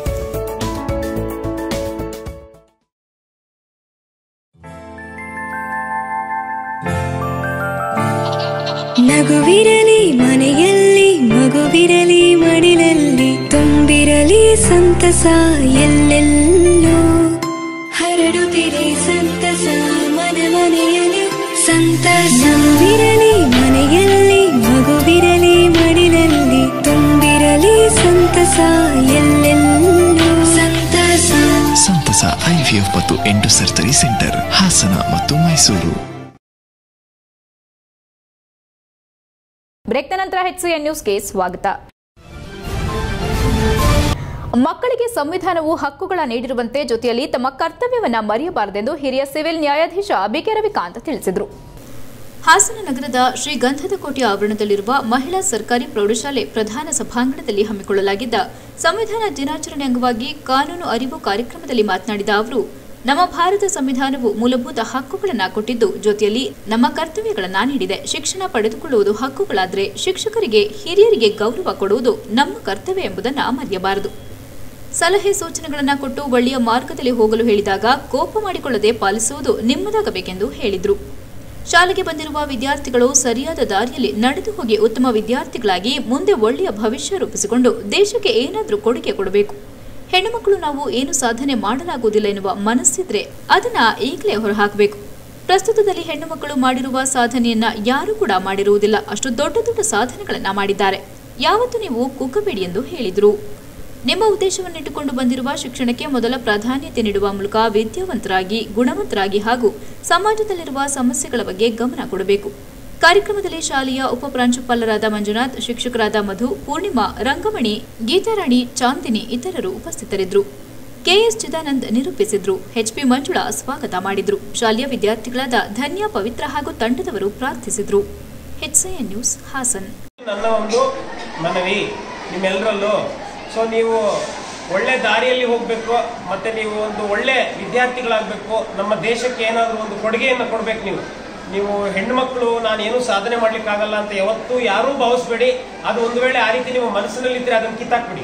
ನಗುವಿರಲಿ ಮನೆಯಲ್ಲಿ ಮಗುವಿರಲಿ ಮಡಿಲಲ್ಲಿ ತುಂಬಿರಲಿ ಸಂತಸ ಎಲ್ಲೆಲ್ಲೂ ಹರಡುತ್ತಿರಿ ಸಂತಸ ಮನ ಮನೆಯಲ್ಲಿ ಸಂತಸ ನಗುವಿರಲಿ ಮನೆಯಲ್ಲಿ ಮಗುವಿರಲಿ ಮಡಿಲಲ್ಲಿ ತುಂಬಿರಲಿ ಸಂತಸ ಎಲ್ಲೆಲ್ಲೂ ಸಂತಸ ಸಂತಸ ಐವಿಎಫ್ ಮತ್ತು ಎಂಟು ಸರ್ಜರಿ ಸೆಂಟರ್ ಹಾಸನ ಮತ್ತು ಮೈಸೂರು ಬ್ರೇಕ್ನ ನಂತರ ಎನ್ ನ್ಯೂಸ್ಗೆ ಸ್ವಾಗತ ಮಕ್ಕಳಿಗೆ ಸಂವಿಧಾನವು ಹಕ್ಕುಗಳ ನೀಡಿರುವಂತೆ ಜೊತೆಯಲ್ಲಿ ತಮ್ಮ ಕರ್ತವ್ಯವನ್ನ ಮರೆಯಬಾರದೆಂದು ಹಿರಿಯ ಸಿವಿಲ್ ನ್ಯಾಯಾಧೀಶ ಬಿಕೆ ರವಿಕಾಂತ್ ತಿಳಿಸಿದರು ಹಾಸನ ನಗರದ ಶ್ರೀ ಗಂಧದಕೋಟೆ ಆವರಣದಲ್ಲಿರುವ ಮಹಿಳಾ ಸರ್ಕಾರಿ ಪ್ರೌಢಶಾಲೆ ಪ್ರಧಾನ ಸಭಾಂಗಣದಲ್ಲಿ ಹಮ್ಮಿಕೊಳ್ಳಲಾಗಿದ್ದ ಸಂವಿಧಾನ ದಿನಾಚರಣೆ ಅಂಗವಾಗಿ ಕಾನೂನು ಅರಿವು ಕಾರ್ಯಕ್ರಮದಲ್ಲಿ ಮಾತನಾಡಿದ ಅವರು ನಮ್ಮ ಭಾರತ ಸಂವಿಧಾನವು ಮೂಲಭೂತ ಹಕ್ಕುಗಳನ್ನು ಕೊಟ್ಟಿದ್ದು ಜೊತೆಯಲ್ಲಿ ನಮ್ಮ ಕರ್ತವ್ಯಗಳನ್ನು ನೀಡಿದೆ ಶಿಕ್ಷಣ ಪಡೆದುಕೊಳ್ಳುವುದು ಹಕ್ಕುಗಳಾದರೆ ಶಿಕ್ಷಕರಿಗೆ ಹಿರಿಯರಿಗೆ ಗೌರವ ಕೊಡುವುದು ನಮ್ಮ ಕರ್ತವ್ಯ ಎಂಬುದನ್ನು ಮರೆಯಬಾರದು ಸಲಹೆ ಸೂಚನೆಗಳನ್ನು ಕೊಟ್ಟು ಒಳ್ಳೆಯ ಮಾರ್ಗದಲ್ಲಿ ಹೋಗಲು ಹೇಳಿದಾಗ ಕೋಪ ಮಾಡಿಕೊಳ್ಳದೆ ಪಾಲಿಸುವುದು ನಿಮ್ಮದಾಗಬೇಕೆಂದು ಹೇಳಿದರು ಶಾಲೆಗೆ ಬಂದಿರುವ ವಿದ್ಯಾರ್ಥಿಗಳು ಸರಿಯಾದ ದಾರಿಯಲ್ಲಿ ನಡೆದು ಹೋಗಿ ಉತ್ತಮ ವಿದ್ಯಾರ್ಥಿಗಳಾಗಿ ಮುಂದೆ ಒಳ್ಳೆಯ ಭವಿಷ್ಯ ರೂಪಿಸಿಕೊಂಡು ದೇಶಕ್ಕೆ ಏನಾದರೂ ಕೊಡುಗೆ ಕೊಡಬೇಕು ಹೆಣ್ಣುಮಕ್ಕಳು ನಾವು ಏನು ಸಾಧನೆ ಮಾಡಲಾಗುವುದಿಲ್ಲ ಎನ್ನುವ ಮನಸ್ಸಿದ್ರೆ ಅದನ್ನ ಈಗಲೇ ಹೊರಹಾಕಬೇಕು ಪ್ರಸ್ತುತದಲ್ಲಿ ಹೆಣ್ಣು ಮಕ್ಕಳು ಮಾಡಿರುವ ಸಾಧನೆಯನ್ನ ಯಾರೂ ಕೂಡ ಮಾಡಿರುವುದಿಲ್ಲ ಅಷ್ಟು ದೊಡ್ಡ ದೊಡ್ಡ ಸಾಧನೆಗಳನ್ನ ಮಾಡಿದ್ದಾರೆ ಯಾವತ್ತೂ ನೀವು ಕುಗ್ಗಬೇಡಿ ಎಂದು ಹೇಳಿದರು ನಿಮ್ಮ ಉದ್ದೇಶವನ್ನಿಟ್ಟುಕೊಂಡು ಬಂದಿರುವ ಶಿಕ್ಷಣಕ್ಕೆ ಮೊದಲ ಪ್ರಾಧಾನ್ಯತೆ ನೀಡುವ ಮೂಲಕ ವಿದ್ಯಾವಂತರಾಗಿ ಗುಣವಂತರಾಗಿ ಹಾಗೂ ಸಮಾಜದಲ್ಲಿರುವ ಸಮಸ್ಯೆಗಳ ಬಗ್ಗೆ ಗಮನ ಕೊಡಬೇಕು ಕಾರ್ಯಕ್ರಮದಲ್ಲಿ ಶಾಲೆಯ ಉಪಪ್ರಾಂಶುಪಾಲರಾದ ಮಂಜುನಾಥ್ ಶಿಕ್ಷಕರಾದ ಮಧು ಪೂರ್ಣಿಮಾ ರಂಗಮಣಿ ಗೀತಾರಾಣಿ ಚಾಂದಿನಿ ಇತರರು ಉಪಸ್ಥಿತರಿದ್ದರು ಕೆಎಸ್ ಚಿದಾನಂದ್ ನಿರೂಪಿಸಿದ್ರು ಎಚ್ಪಿ ಮಂಜುಳಾ ಸ್ವಾಗತ ಮಾಡಿದ್ರು ಶಾಲೆಯ ವಿದ್ಯಾರ್ಥಿಗಳಾದ ಧನ್ಯ ಪವಿತ್ರ ಹಾಗೂ ತಂಡದವರು ಪ್ರಾರ್ಥಿಸಿದ್ರು ಎಚ್ಸಿಎನ್ ನ್ಯೂಸ್ ಹಾಸನ್ ನನ್ನ ಒಂದು ಮನವಿ ನಿಮ್ಮೆಲ್ಲರಲ್ಲೂ ಸೊ ನೀವು ಒಳ್ಳೆ ದಾರಿಯಲ್ಲಿ ಹೋಗಬೇಕು ಮತ್ತೆ ನೀವು ಒಂದು ಒಳ್ಳೆ ವಿದ್ಯಾರ್ಥಿಗಳಾಗಬೇಕು ನಮ್ಮ ದೇಶಕ್ಕೆ ಏನಾದರೂ ಒಂದು ಕೊಡುಗೆಯನ್ನು ಕೊಡಬೇಕು ನೀವು ನೀವು ಹೆಣ್ಮಕ್ಳು ನಾನು ಏನೂ ಸಾಧನೆ ಮಾಡ್ಲಿಕ್ಕಾಗಲ್ಲ ಅಂತ ಯಾವತ್ತೂ ಯಾರೂ ಭಾವಿಸ್ಬೇಡಿ ಅದು ಒಂದು ವೇಳೆ ಆ ರೀತಿ ನಿಮ್ಮ ಮನಸ್ಸಿನಲ್ಲಿದ್ದರೆ ಅದನ್ನು ಕಿತ್ತಾಕ್ಬಿಡಿ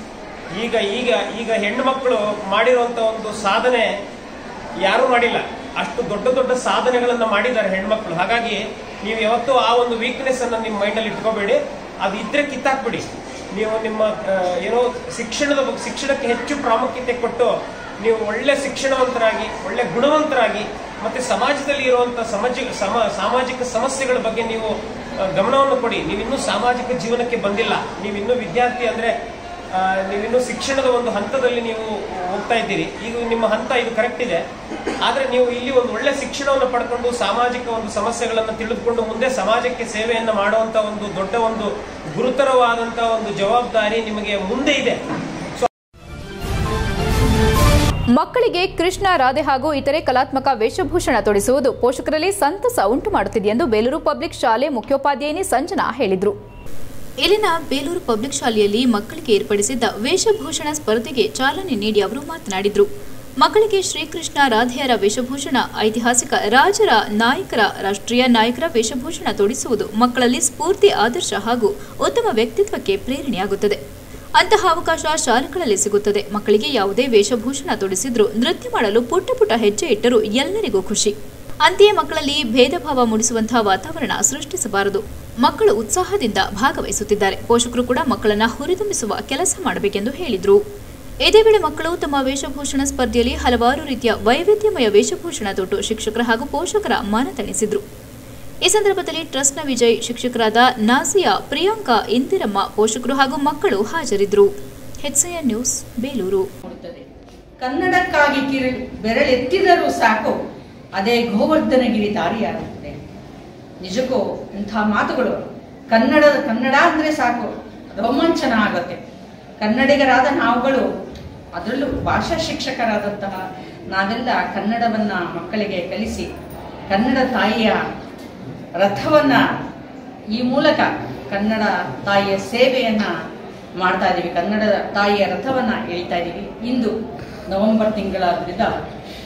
ಈಗ ಈಗ ಈಗ ಹೆಣ್ಣು ಮಕ್ಕಳು ಮಾಡಿರುವಂತ ಒಂದು ಸಾಧನೆ ಯಾರೂ ಮಾಡಿಲ್ಲ ಅಷ್ಟು ದೊಡ್ಡ ದೊಡ್ಡ ಸಾಧನೆಗಳನ್ನ ಮಾಡಿದ್ದಾರೆ ಹೆಣ್ಮಕ್ಳು ಹಾಗಾಗಿ ನೀವು ಯಾವತ್ತೂ ಆ ಒಂದು ವೀಕ್ನೆಸ್ ಅನ್ನ ನಿಮ್ಮ ಮೈಂಡಲ್ಲಿ ಇಟ್ಕೋಬೇಡಿ ಅದು ಇದ್ರೆ ಕಿತ್ತಾಕ್ಬಿಡಿ ನೀವು ನಿಮ್ಮ ಆ, ಏನೋ ಶಿಕ್ಷಣದ ಬಗ್ಗೆ ಶಿಕ್ಷಣಕ್ಕೆ ಹೆಚ್ಚು ಪ್ರಾಮುಖ್ಯತೆ ಕೊಟ್ಟು ನೀವು ಒಳ್ಳೆ ಶಿಕ್ಷಣವಂತರಾಗಿ ಒಳ್ಳೆ ಗುಣವಂತರಾಗಿ ಮತ್ತೆ ಸಮಾಜದಲ್ಲಿ ಇರುವಂತ ಸಮಾಜ ಸಮ ಸಾಮಾಜಿಕ ಸಮಸ್ಯೆಗಳ ಬಗ್ಗೆ ನೀವು ಆ, ಗಮನವನ್ನು ಕೊಡಿ ನೀವಿನ್ನೂ ಸಾಮಾಜಿಕ ಜೀವನಕ್ಕೆ ಬಂದಿಲ್ಲ ನೀವಿನ್ನೂ ವಿದ್ಯಾರ್ಥಿ ಅಂದ್ರೆ ಆ, ನೀವಿನ್ನೂ ಶಿಕ್ಷಣದ ಒಂದು ಹಂತದಲ್ಲಿ ನೀವು ಹೋಗ್ತಾ ಇದ್ದೀರಿ ಈಗ ನಿಮ್ಮ ಹಂತ ಇದು ಕರೆಕ್ಟ್ ಇದೆ ಆದ್ರೆ ನೀವು ಇಲ್ಲಿ ಒಂದು ಒಳ್ಳೆ ಶಿಕ್ಷಣವನ್ನು ಪಡ್ಕೊಂಡು ಸಾಮಾಜಿಕ ಒಂದು ಸಮಸ್ಯೆಗಳನ್ನು ತಿಳಿದುಕೊಂಡು ಮುಂದೆ ಸಮಾಜಕ್ಕೆ ಸೇವೆಯನ್ನು ಮಾಡುವಂತ ಒಂದು ದೊಡ್ಡ ಒಂದು ಗುರುತರವಾದಂತ ಒಂದು ಜವಾಬ್ದಾರಿ ನಿಮಗೆ ಮುಂದೆ ಇದೆ ಮಕ್ಕಳಿಗೆ ಕೃಷ್ಣ ರಾಧೆ ಹಾಗೂ ಇತರೆ ಕಲಾತ್ಮಕ ವೇಷಭೂಷಣ ತೊಡಿಸುವುದು ಪೋಷಕರಲ್ಲಿ ಸಂತಸ ಉಂಟು ಮಾಡುತ್ತಿದೆ ಎಂದು ಬೇಲೂರು ಪಬ್ಲಿಕ್ ಶಾಲೆ ಮುಖ್ಯೋಪಾಧ್ಯಾಯಿನಿ ಸಂಜನಾ ಹೇಳಿದರು ಇಲ್ಲಿನ ಬೇಲೂರು ಪಬ್ಲಿಕ್ ಶಾಲೆಯಲ್ಲಿ ಮಕ್ಕಳಿಗೆ ಏರ್ಪಡಿಸಿದ್ದ ವೇಷಭೂಷಣ ಸ್ಪರ್ಧೆಗೆ ಚಾಲನೆ ನೀಡಿ ಅವರು ಮಾತನಾಡಿದರು ಮಕ್ಕಳಿಗೆ ಶ್ರೀಕೃಷ್ಣ ರಾಧೆಯರ ವೇಷಭೂಷಣ ಐತಿಹಾಸಿಕ ರಾಜರ ನಾಯಕರ ರಾಷ್ಟ್ರೀಯ ನಾಯಕರ ವೇಷಭೂಷಣ ತೊಡಿಸುವುದು ಮಕ್ಕಳಲ್ಲಿ ಸ್ಫೂರ್ತಿ ಆದರ್ಶ ಹಾಗೂ ಉತ್ತಮ ವ್ಯಕ್ತಿತ್ವಕ್ಕೆ ಪ್ರೇರಣೆಯಾಗುತ್ತದೆ ಅಂತಹ ಅವಕಾಶ ಶಾಲೆಗಳಲ್ಲಿ ಸಿಗುತ್ತದೆ ಮಕ್ಕಳಿಗೆ ಯಾವುದೇ ವೇಷಭೂಷಣ ತೊಡಿಸಿದ್ರೂ ನೃತ್ಯ ಮಾಡಲು ಪುಟ್ಟ ಪುಟ್ಟ ಹೆಜ್ಜೆ ಇಟ್ಟರೂ ಎಲ್ಲರಿಗೂ ಖುಷಿ ಅಂತೆಯೇ ಮಕ್ಕಳಲ್ಲಿ ಭೇದ ಭಾವ ಮೂಡಿಸುವಂತಹ ವಾತಾವರಣ ಸೃಷ್ಟಿಸಬಾರದು ಮಕ್ಕಳು ಉತ್ಸಾಹದಿಂದ ಭಾಗವಹಿಸುತ್ತಿದ್ದಾರೆ ಪೋಷಕರು ಕೂಡ ಮಕ್ಕಳನ್ನ ಹುರಿದುಂಬಿಸುವ ಕೆಲಸ ಮಾಡಬೇಕೆಂದು ಹೇಳಿದರು ಇದೇ ವೇಳೆ ಮಕ್ಕಳು ತಮ್ಮ ವೇಷಭೂಷಣ ಸ್ಪರ್ಧೆಯಲ್ಲಿ ಹಲವಾರು ರೀತಿಯ ವೈವಿಧ್ಯಮಯ ವೇಷಭೂಷಣ ತೊಟ್ಟು ಶಿಕ್ಷಕರ ಹಾಗೂ ಪೋಷಕರ ಮನ ತಣಿಸಿದ್ರು ಈ ಸಂದರ್ಭದಲ್ಲಿ ಟ್ರಸ್ಟ್ನ ವಿಜಯ್ ಶಿಕ್ಷಕರಾದ ನಾಸಿಯಾ ಪ್ರಿಯಾಂಕಾ ಇಂದಿರಮ್ಮ ಪೋಷಕರು ಹಾಗೂ ಮಕ್ಕಳು ಹಾಜರಿದ್ದರು ಎಚ್ಸಿಎನ್ ನ್ಯೂಸ್ ಬೇಲೂರು ಕನ್ನಡಕ್ಕಾಗಿ ಕಿರಿ ಬೆರಳೆತ್ತಿದರೂ ಸಾಕು ಅದೇ ಗೋವರ್ಧನಗಿರಿ ದಾರಿಯಾಗುತ್ತದೆ ನಿಜಕ್ಕೂ ಇಂಥ ಮಾತುಗಳು ಕನ್ನಡ ಕನ್ನಡ ಅಂದರೆ ಸಾಕು ರೋಮಾಂಚನ ಆಗುತ್ತೆ ಕನ್ನಡಿಗರಾದ ನಾವುಗಳು ಅದರಲ್ಲೂ ಭಾಷಾ ಶಿಕ್ಷಕರಾದಂತಹ ನಾವೆಲ್ಲ ಕನ್ನಡವನ್ನ ಮಕ್ಕಳಿಗೆ ಕಲಿಸಿ ಕನ್ನಡ ತಾಯಿಯ ರಥವನ್ನ ಈ ಮೂಲಕ ಕನ್ನಡ ತಾಯಿಯ ಸೇವೆಯನ್ನ ಮಾಡ್ತಾ ಇದ್ದೀವಿ ಕನ್ನಡ ತಾಯಿಯ ರಥವನ್ನ ಎಳಿತಾ ಇದ್ದೀವಿ ಇಂದು ನವೆಂಬರ್ ತಿಂಗಳ ಬಿದ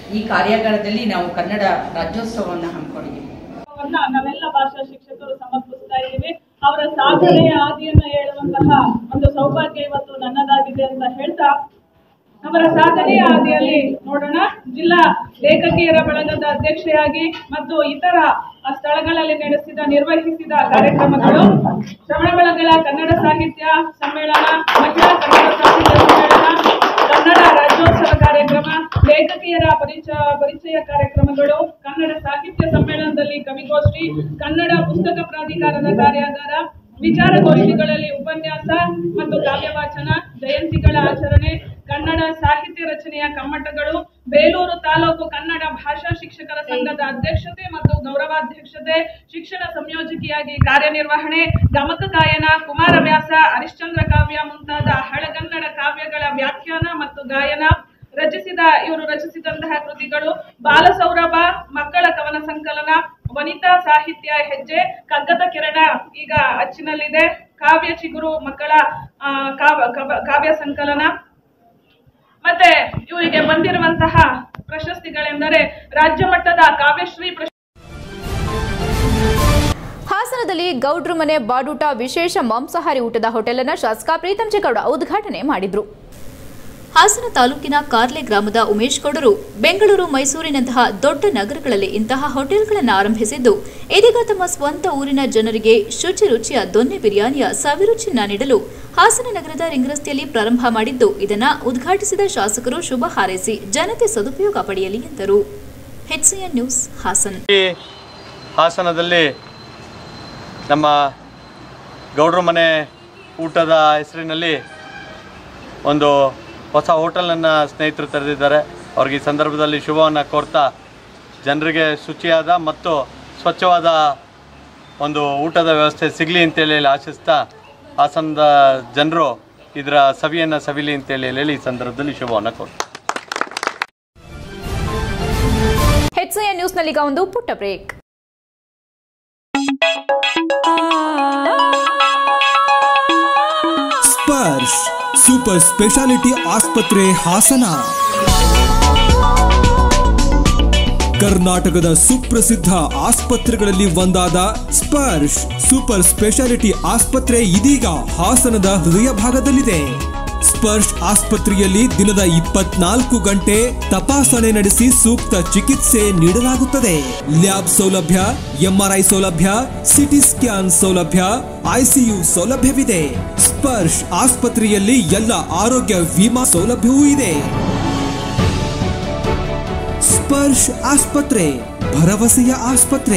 ಈ ಕಾರ್ಯಾಗಾರದಲ್ಲಿ ನಾವು ಕನ್ನಡ ರಾಜ್ಯೋತ್ಸವವನ್ನು ಹಮ್ಮಿಕೊಂಡಿದ್ದೀವಿ ಅವನ್ನ ನಾವೆಲ್ಲ ಭಾಷಾ ಶಿಕ್ಷಕರು ಸಮರ್ಪಿಸ್ತಾ ಇದ್ದೀವಿ ಅವರ ಸಾಧನೆಯ ಹಾದಿಯನ್ನ ಹೇಳುವಂತಹ ಒಂದು ಸೌಭಾಗ್ಯ ಇವತ್ತು ನನ್ನದಾಗಿದೆ ಅಂತ ಹೇಳ್ತಾ ಅವರ ಸಾಧನೆಯ ಹಾದಿಯಲ್ಲಿ ನೋಡೋಣ ಜಿಲ್ಲಾ ಲೇಖಕಿಯರ ಬಳಗದ ಅಧ್ಯಕ್ಷೆಯಾಗಿ ಮತ್ತು ಇತರ ಆ ಸ್ಥಳಗಳಲ್ಲಿ ನಡೆಸಿದ ನಿರ್ವಹಿಸಿದ ಕಾರ್ಯಕ್ರಮಗಳು ಶ್ರವಣಬೆಳಗೊಳ ಕನ್ನಡ ಸಾಹಿತ್ಯ ಸಮ್ಮೇಳನ ಮಹಿಳಾ ಕನ್ನಡ ಸಾಹಿತ್ಯ ಸಮ್ಮೇಳನ ಕನ್ನಡ ರಾಜ್ಯೋತ್ಸವ ಕಾರ್ಯಕ್ರಮ ಲೇಖಕಿಯರ ಪರಿಚಯ ಪರಿಚಯ ಕಾರ್ಯಕ್ರಮಗಳು ಕನ್ನಡ ಸಾಹಿತ್ಯ ಸಮ್ಮೇಳನದಲ್ಲಿ ಕವಿಗೋಷ್ಠಿ ಕನ್ನಡ ಪುಸ್ತಕ ಪ್ರಾಧಿಕಾರದ ಕಾರ್ಯಾಗಾರ ವಿಚಾರಗೋಷ್ಠಿಗಳಲ್ಲಿ ಉಪನ್ಯಾಸ ಮತ್ತು ಕಾವ್ಯ ವಾಚನ ಜಯಂತಿಗಳ ಆಚರಣೆ ಕನ್ನಡ ಸಾಹಿತ್ಯ ರಚನೆಯ ಕಮ್ಮಟಗಳು ಬೇಲೂರು ತಾಲೂಕು ಕನ್ನಡ ಭಾಷಾ ಶಿಕ್ಷಕರ ಸಂಘದ ಅಧ್ಯಕ್ಷತೆ ಮತ್ತು ಗೌರವಾಧ್ಯಕ್ಷತೆ ಶಿಕ್ಷಣ ಸಂಯೋಜಕಿಯಾಗಿ ಕಾರ್ಯನಿರ್ವಹಣೆ ಗಮಕ ಗಾಯನ ಕುಮಾರವ್ಯಾಸ ಹರಿಶ್ಚಂದ್ರ ಕಾವ್ಯ ಮುಂತಾದ ಹಳಗನ್ನಡ ಕಾವ್ಯಗಳ ವ್ಯಾಖ್ಯಾನ ಮತ್ತು ಗಾಯನ ರಚಿಸಿದ ಇವರು ರಚಿಸಿದಂತಹ ಕೃತಿಗಳು ಬಾಲಸೌರಭ ಮಕ್ಕಳ ಕವನ ಸಂಕಲನ ವನಿತಾ ಸಾಹಿತ್ಯ ಹೆಜ್ಜೆ ಕಗ್ಗದ ಕಿರಣ ಈಗ ಅಚ್ಚಿನಲ್ಲಿದೆ ಕಾವ್ಯ ಚಿಗುರು ಮಕ್ಕಳ ಆ, ಕಾವ- ಕವ- ಕಾವ್ಯ ಸಂಕಲನ ಮತ್ತೆ ಇವರಿಗೆ ಬಂದಿರುವಂತಹ ಪ್ರಶಸ್ತಿಗಳೆಂದರೆ ರಾಜ್ಯ ಮಟ್ಟದ ಕಾವ್ಯಶ್ರೀ ಪ್ರಶಸ್ತಿ ಹಾಸನದಲ್ಲಿ ಗೌಡ್ರು ಮನೆ ಬಾಡೂಟ ವಿಶೇಷ ಮಾಂಸಾಹಾರಿ ಊಟದ ಹೋಟೆಲ್ ಅನ್ನು ಶಾಸಕ ಪ್ರೀತಂ ಚೇಗೌಡ ಉದ್ಘಾಟನೆ ಮಾಡಿದ್ರು ಹಾಸನ ತಾಲೂಕಿನ ಕಾರ್ಲೆ ಗ್ರಾಮದ ಉಮೇಶ್ ಗೌಡರು ಬೆಂಗಳೂರು ಮೈಸೂರಿನಂತಹ ದೊಡ್ಡ ನಗರಗಳಲ್ಲಿ ಇಂತಹ ಹೋಟೆಲ್ಗಳನ್ನು ಆರಂಭಿಸಿದ್ದು ಇದೀಗ ತಮ್ಮ ಸ್ವಂತ ಊರಿನ ಜನರಿಗೆ ಶುಚಿ ರುಚಿಯ ದೊನ್ನೆ ಬಿರಿಯಾನಿಯ ಸವಿರುಚಿಯನ್ನ ನೀಡಲು ಹಾಸನ ನಗರದ ರಿಂಗ್ ರಸ್ತೆಯಲ್ಲಿ ಪ್ರಾರಂಭ ಮಾಡಿದ್ದು ಇದನ್ನ ಉದ್ಘಾಟಿಸಿದ ಶಾಸಕರು ಶುಭ ಹಾರೈಸಿ ಜನತೆ ಸದುಪಯೋಗ ಪಡೆಯಲಿ ಎಂದರು ಹೆಚ್ಸಿಎನ್ ನ್ಯೂಸ್ ಹಾಸನ್ ಈ ಹಾಸನದಲ್ಲಿ ನಮ್ಮ ಗೌಡ್ರ ಮನೆ ಊಟದ ಹೆಸರಿನಲ್ಲಿ ಒಂದು ಹೊಸ ಹೋಟೆಲನ್ನು ಸ್ನೇಹಿತರು ತೆರೆದಿದ್ದಾರೆ ಅವ್ರಿಗೆ ಈ ಸಂದರ್ಭದಲ್ಲಿ ಶುಭವನ್ನು ಕೋರ್ತಾ ಜನರಿಗೆ ಶುಚಿಯಾದ ಮತ್ತು ಸ್ವಚ್ಛವಾದ ಒಂದು ಊಟದ ವ್ಯವಸ್ಥೆ ಸಿಗಲಿ ಅಂತೇಳಿ ಹೇಳಿ ಆಶಿಸ್ತಾ ಹಾಸನದ ಜನರು ಇದರ ಸವಿಯನ್ನು ಸವಿಲಿ ಅಂತೇಳಿ ಹೇಳಿ ಈ ಸಂದರ್ಭದಲ್ಲಿ ಶುಭವನ್ನು ಕೋರ್ತಾರೆ ಹೆಚ್ಐಎನ್ ನ್ಯೂಸ್ನಲ್ಲೀಗ ಒಂದು ಪುಟ್ಟ ಬ್ರೇಕ್ ಸ್ಪರ್ಶ್ ಸೂಪರ್ ಸ್ಪೆಷಾಲಿಟಿ ಆಸ್ಪತ್ರೆ ಹಾಸನ ಕರ್ನಾಟಕದ ಸುಪ್ರಸಿದ್ಧ ಆಸ್ಪತ್ರೆಗಳಲ್ಲಿ ಒಂದಾದ ಸ್ಪರ್ಶ್ ಸೂಪರ್ ಸ್ಪೆಷಾಲಿಟಿ ಆಸ್ಪತ್ರೆ ಇದೀಗ ಹಾಸನದ ಹೃದಯ ಭಾಗದಲ್ಲಿದೆ ಸ್ಪರ್ಶ್ ಆಸ್ಪತ್ರೆಯಲ್ಲಿ ದಿನದ ಇಪ್ಪತ್ನಾಲ್ಕು ಗಂಟೆ ತಪಾಸಣೆ ನಡೆಸಿ ಸೂಕ್ತ ಚಿಕಿತ್ಸೆ ನೀಡಲಾಗುತ್ತದೆ ಲ್ಯಾಬ್ ಸೌಲಭ್ಯ ಎಂಆರ್ಐ ಸೌಲಭ್ಯ ಸಿಟಿ ಸ್ಕ್ಯಾನ್ ಸೌಲಭ್ಯ ಐಸಿಯು ಸೌಲಭ್ಯವಿದೆ ಸ್ಪರ್ಶ್ ಆಸ್ಪತ್ರೆಯಲ್ಲಿ ಎಲ್ಲ ಆರೋಗ್ಯ ವಿಮಾ ಸೌಲಭ್ಯವೂ ಇದೆ ಸ್ಪರ್ಶ್ ಆಸ್ಪತ್ರೆ ಭರವಸೆಯ ಆಸ್ಪತ್ರೆ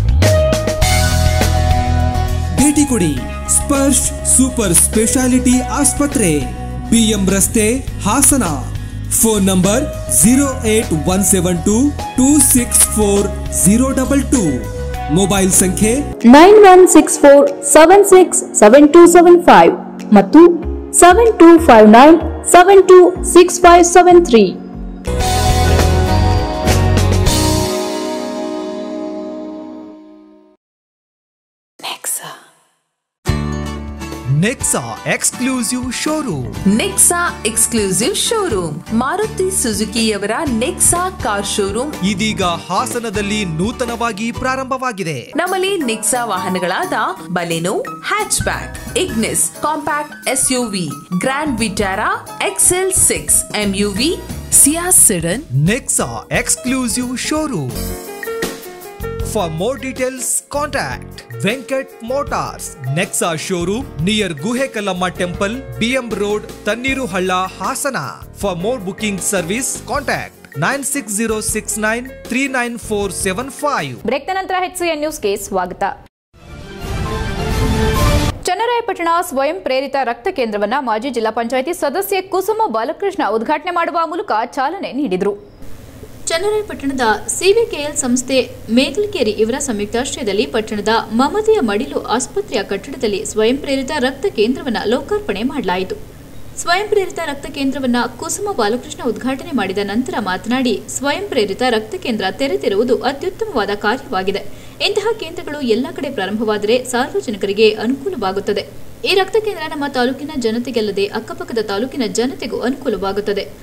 ಭೇಟಿ ಕೊಡಿ ಸ್ಪರ್ಶ್ ಸೂಪರ್ ಸ್ಪೆಷಾಲಿಟಿ ಆಸ್ಪತ್ರೆ ಬಿಎಂ ರಸ್ತೆ Hassan phone number zero eight one seven two two six four zero double two mobile ಸಂಖ್ಯೆ nine one six four seven six seven two seven five ಮತ್ತು seven two five nine seven two six five seven three Nexa exclusive showroom Nexa exclusive showroom Maruti ಸುಜುಕಿಯವರ Nexa car showroom ಇದೀಗ ಹಾಸನದಲ್ಲಿ ನೂತನವಾಗಿ ಪ್ರಾರಂಭವಾಗಿದೆ ನಮ್ಮಲ್ಲಿ Nexa ವಾಹನಗಳಾದ Baleno hatchback Ignis compact SUV grand Vitara XL six MUV Ciaz sedan Nexa exclusive showroom for more details contact Venkat motors Nexa showroom near Guhekallamma temple BM road Tanniru Halla Hassan for more booking service contact nine six zero six nine three nine four seven five ಬ್ರೇಕ್ನ ನಂತರ HCN ನ್ಯೂಸ್ಗೆ ಸ್ವಾಗತ ಚನ್ನರಾಯಪಟ್ಟಣ ಸ್ವಯಂ ಪ್ರೇರಿತ ರಕ್ತ ಕೇಂದ್ರವನ್ನ ಮಾಜಿ ಜಿಲ್ಲಾ ಪಂಚಾಯಿತಿ ಸದಸ್ಯೆ ಕುಸುಮ ಬಾಲಕೃಷ್ಣ ಉದ್ಘಾಟನೆ ಮಾಡುವ ಮೂಲಕ ಚಾಲನೆ ನೀಡಿದರು ಚನ್ನರಾಯಪಟ್ಟಣದ ಸಿವಿಕೆಎಲ್ ಸಂಸ್ಥೆ ಮೇಗಲಕೇರಿ ಇವರ ಸಂಯುಕ್ತಾಶ್ರಯದಲ್ಲಿ ಪಟ್ಟಣದ ಮಮತೆಯ ಮಡಿಲು ಆಸ್ಪತ್ರೆಯ ಕಟ್ಟಡದಲ್ಲಿ ಸ್ವಯಂ ಪ್ರೇರಿತ ರಕ್ತ ಕೇಂದ್ರವನ್ನು ಲೋಕಾರ್ಪಣೆ ಮಾಡಲಾಯಿತು ಸ್ವಯಂ ಪ್ರೇರಿತ ರಕ್ತ ಕೇಂದ್ರವನ್ನ ಕುಸುಮ ಬಾಲಕೃಷ್ಣ ಉದ್ಘಾಟನೆ ಮಾಡಿದ ನಂತರ ಮಾತನಾಡಿ ಸ್ವಯಂ ಪ್ರೇರಿತ ರಕ್ತ ಕೇಂದ್ರ ತೆರೆದಿರುವುದು ಅತ್ಯುತ್ತಮವಾದ ಕಾರ್ಯವಾಗಿದೆ ಇಂತಹ ಕೇಂದ್ರಗಳು ಎಲ್ಲ ಕಡೆ ಪ್ರಾರಂಭವಾದರೆ ಸಾರ್ವಜನಿಕರಿಗೆ ಅನುಕೂಲವಾಗುತ್ತದೆ ಈ ರಕ್ತ ಕೇಂದ್ರ ನಮ್ಮ ತಾಲೂಕಿನ ಜನತೆಗಲ್ಲದೆ ಅಕ್ಕಪಕ್ಕದ ತಾಲೂಕಿನ ಜನತೆಗೂ ಅನುಕೂಲವಾಗುತ್ತದೆ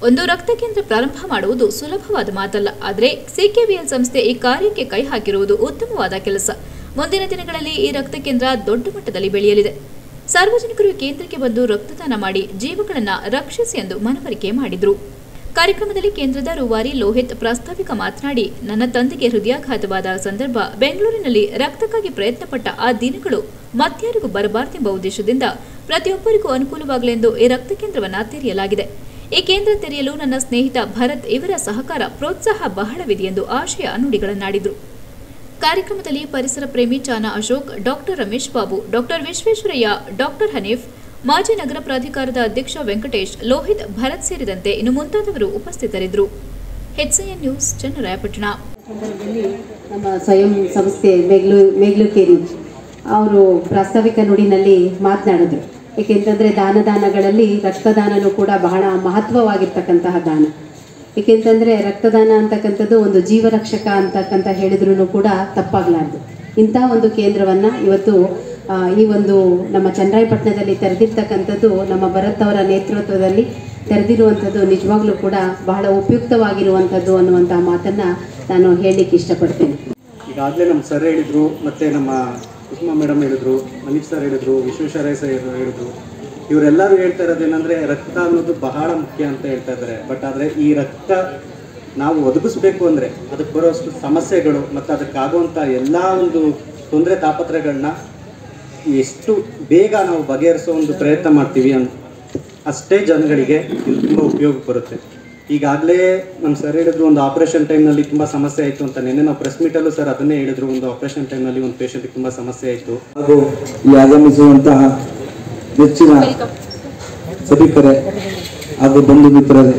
ಒಂದು ರಕ್ತ ಕೇಂದ್ರ ಪ್ರಾರಂಭ ಮಾಡುವುದು ಸುಲಭವಾದ ಮಾತಲ್ಲ ಆದರೆ ಸಿಕೆವಿಎಲ್ ಸಂಸ್ಥೆ ಈ ಕಾರ್ಯಕ್ಕೆ ಕೈ ಹಾಕಿರುವುದು ಉತ್ತಮವಾದ ಕೆಲಸ ಮುಂದಿನ ದಿನಗಳಲ್ಲಿ ಈ ರಕ್ತ ಕೇಂದ್ರ ದೊಡ್ಡ ಮಟ್ಟದಲ್ಲಿ ಬೆಳೆಯಲಿದೆ ಸಾರ್ವಜನಿಕರು ಈ ಕೇಂದ್ರಕ್ಕೆ ಬಂದು ರಕ್ತದಾನ ಮಾಡಿ ಜೀವಗಳನ್ನು ರಕ್ಷಿಸಿ ಎಂದು ಮನವರಿಕೆ ಮಾಡಿದರು ಕಾರ್ಯಕ್ರಮದಲ್ಲಿ ಕೇಂದ್ರದ ರೂವಾರಿ ಲೋಹಿತ್ ಪ್ರಾಸ್ತಾವಿಕ ಮಾತನಾಡಿ ನನ್ನ ತಂದೆಗೆ ಹೃದಯಾಘಾತವಾದ ಸಂದರ್ಭ ಬೆಂಗಳೂರಿನಲ್ಲಿ ರಕ್ತಕ್ಕಾಗಿ ಪ್ರಯತ್ನಪಟ್ಟ ಆ ದಿನಗಳು ಮತ್ಯಾರಿಗೂ ಬರಬಾರದೆಂಬ ಉದ್ದೇಶದಿಂದ ಪ್ರತಿಯೊಬ್ಬರಿಗೂ ಅನುಕೂಲವಾಗಲೆಂದು ಈ ರಕ್ತ ಕೇಂದ್ರವನ್ನು ತೆರೆಯಲಾಗಿದೆ ಈ ಕೇಂದ್ರ ತೆರೆಯಲು ನನ್ನ ಸ್ನೇಹಿತ ಭರತ್ ಇವರ ಸಹಕಾರ ಪ್ರೋತ್ಸಾಹ ಬಹಳವಿದೆ ಎಂದು ಆಶಯ ನುಡಿಗಳನ್ನಾಡಿದರು ಕಾರ್ಯಕ್ರಮದಲ್ಲಿ ಪರಿಸರ ಪ್ರೇಮಿ ಚಾನಾ Ashok doctor Ramesh Babu doctor Visvesvaraya doctor Hanif ಮಾಜಿ ನಗರ ಪ್ರಾಧಿಕಾರದ ಅಧ್ಯಕ್ಷ ವೆಂಕಟೇಶ್ ಲೋಹಿತ್ ಭರತ್ ಸೇರಿದಂತೆ ಇನ್ನು ಮುಂತಾದವರು ಉಪಸ್ಥಿತರಿದ್ದರು ಹೆಚ್ಸಿಎನ್ ನ್ಯೂಸ್ ಚನ್ನರಾಯಪಟ್ಟಣ ಸಂದರ್ಭದಲ್ಲಿ ನಮ್ಮ ಸ್ವಯಂ ಸಂಸ್ಥೆ ಮೇಗ್ಲು ಮೇಗ್ಲುಕೇರಿ ಅವರು ಪ್ರಾಸ್ತಾವಿಕ ನುಡಿನಲ್ಲಿ ಮಾತನಾಡಿದ್ರು ಏಕೆಂತಂದರೆ ದಾನ ದಾನಗಳಲ್ಲಿ ರಕ್ತದಾನನೂ ಕೂಡ ಬಹಳ ಮಹತ್ವವಾಗಿರ್ತಕ್ಕಂತಹ ದಾನ ಏಕೆಂತಂದರೆ ರಕ್ತದಾನ ಅಂತಕ್ಕಂಥದ್ದು ಒಂದು ಜೀವರಕ್ಷಕ ಅಂತಕ್ಕಂಥ ಹೇಳಿದ್ರೂ ಕೂಡ ತಪ್ಪಾಗಲಾರ್ದು ಇಂಥ ಒಂದು ಕೇಂದ್ರವನ್ನು ಇವತ್ತು ಆ, ಈ ಒಂದು ನಮ್ಮ ಚನ್ನರಾಯಪಟ್ಟಣದಲ್ಲಿ ತೆರೆದಿರ್ತಕ್ಕಂಥದ್ದು ನಮ್ಮ ಭರತ್ ಅವರ ನೇತೃತ್ವದಲ್ಲಿ ತೆರೆದಿರುವಂಥದ್ದು ನಿಜವಾಗ್ಲೂ ಕೂಡ ಬಹಳ ಉಪಯುಕ್ತವಾಗಿರುವಂಥದ್ದು ಅನ್ನುವಂಥ ಮಾತನ್ನು ನಾನು ಹೇಳಲಿಕ್ಕೆ ಇಷ್ಟಪಡ್ತೇನೆ ಈಗಾಗಲೇ ನಮ್ಮ ಸರ್ ಹೇಳಿದರು ಮತ್ತು ನಮ್ಮ ಕುಸುಮಾ ಮೇಡಮ್ ಹೇಳಿದ್ರು ಮನೀಶ್ ಸರ್ ಹೇಳಿದ್ರು ವಿಶ್ವೇಶ್ವರಯ್ಯ ಸರ್ ಹೇಳಿದ್ರು ಇವರೆಲ್ಲರೂ ಹೇಳ್ತಾ ಇರೋದೇನೆಂದರೆ ರಕ್ತ ಅನ್ನೋದು ಬಹಳ ಮುಖ್ಯ ಅಂತ ಹೇಳ್ತಾ ಇದ್ದಾರೆ ಬಟ್ ಆದರೆ ಈ ರಕ್ತ ನಾವು ಒದಗಿಸ್ಬೇಕು ಅಂದರೆ ಅದಕ್ಕೆ ಬರೋಷ್ಟು ಸಮಸ್ಯೆಗಳು ಮತ್ತು ಅದಕ್ಕಾಗುವಂಥ ಎಲ್ಲ ಒಂದು ತೊಂದರೆ ತಾಪತ್ರಗಳನ್ನ ಎಷ್ಟು ಬೇಗ ನಾವು ಬಗೆಹರಿಸೋ ಒಂದು ಪ್ರಯತ್ನ ಮಾಡ್ತೀವಿ ಅಂತ ಅಷ್ಟೇ ಜನಗಳಿಗೆ ಇದು ತುಂಬ ಉಪಯೋಗಕ್ಕೆ ಬರುತ್ತೆ ಈಗಾಗಲೇ ನಮ್ಮ ಸರ್ ಹೇಳಿದ್ರು ಒಂದು ಆಪರೇಷನ್ ಟೈಮ್ನಲ್ಲಿ ತುಂಬ ಸಮಸ್ಯೆ ಆಯಿತು ಅಂತ ನಿನ್ನೆ ನಾವು ಪ್ರೆಸ್ ಮೀಟಲ್ಲೂ ಸರ್ ಅದನ್ನೇ ಹೇಳಿದ್ರು ಒಂದು ಆಪರೇಷನ್ ಟೈಮ್ನಲ್ಲಿ ಒಂದು ಪೇಷಂಟ್ಗೆ ತುಂಬ ಸಮಸ್ಯೆ ಆಯಿತು ಹಾಗೂ ಈ ಆಗಮಿಸುವಂತಹ ನೆಚ್ಚಿನ ಸಭಿಕರೇ ಹಾಗೂ ಬಂಧು ಮಿತ್ರರೇ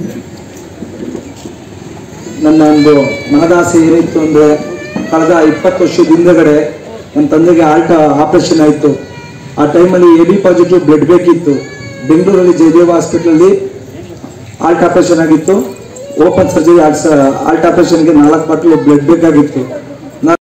ನನ್ನ ಒಂದು ಮಹದಾಸೆ ಏನಿತ್ತು ಅಂದರೆ ಕಳೆದ ಇಪ್ಪತ್ತು ವರ್ಷದ ಹಿಂದಗಡೆ ನನ್ನ ತಂದೆಗೆ ಆಲ್ಟ ಆಪರೇಷನ್ ಆಯಿತು ಆ ಟೈಮಲ್ಲಿ ಎ ಬಿ ಪಾಸಿಟಿವ್ ಬ್ಲಡ್ ಬೇಕಿತ್ತು ಬೆಂಗಳೂರಲ್ಲಿ ಜಯದೇವ ಹಾಸ್ಪಿಟ್ಲಲ್ಲಿ ಆಲ್ಟ್ ಆಪರೇಷನ್ ಆಗಿತ್ತು ಓಪನ್ ಸರ್ಜರಿ ಆಲ್ಟ್ ಆಪರೇಷನ್ಗೆ ನಾಲ್ಕು ಬಾಟಲ್ ಬ್ಲಡ್ ಬೇಕಾಗಿತ್ತು ನಾನು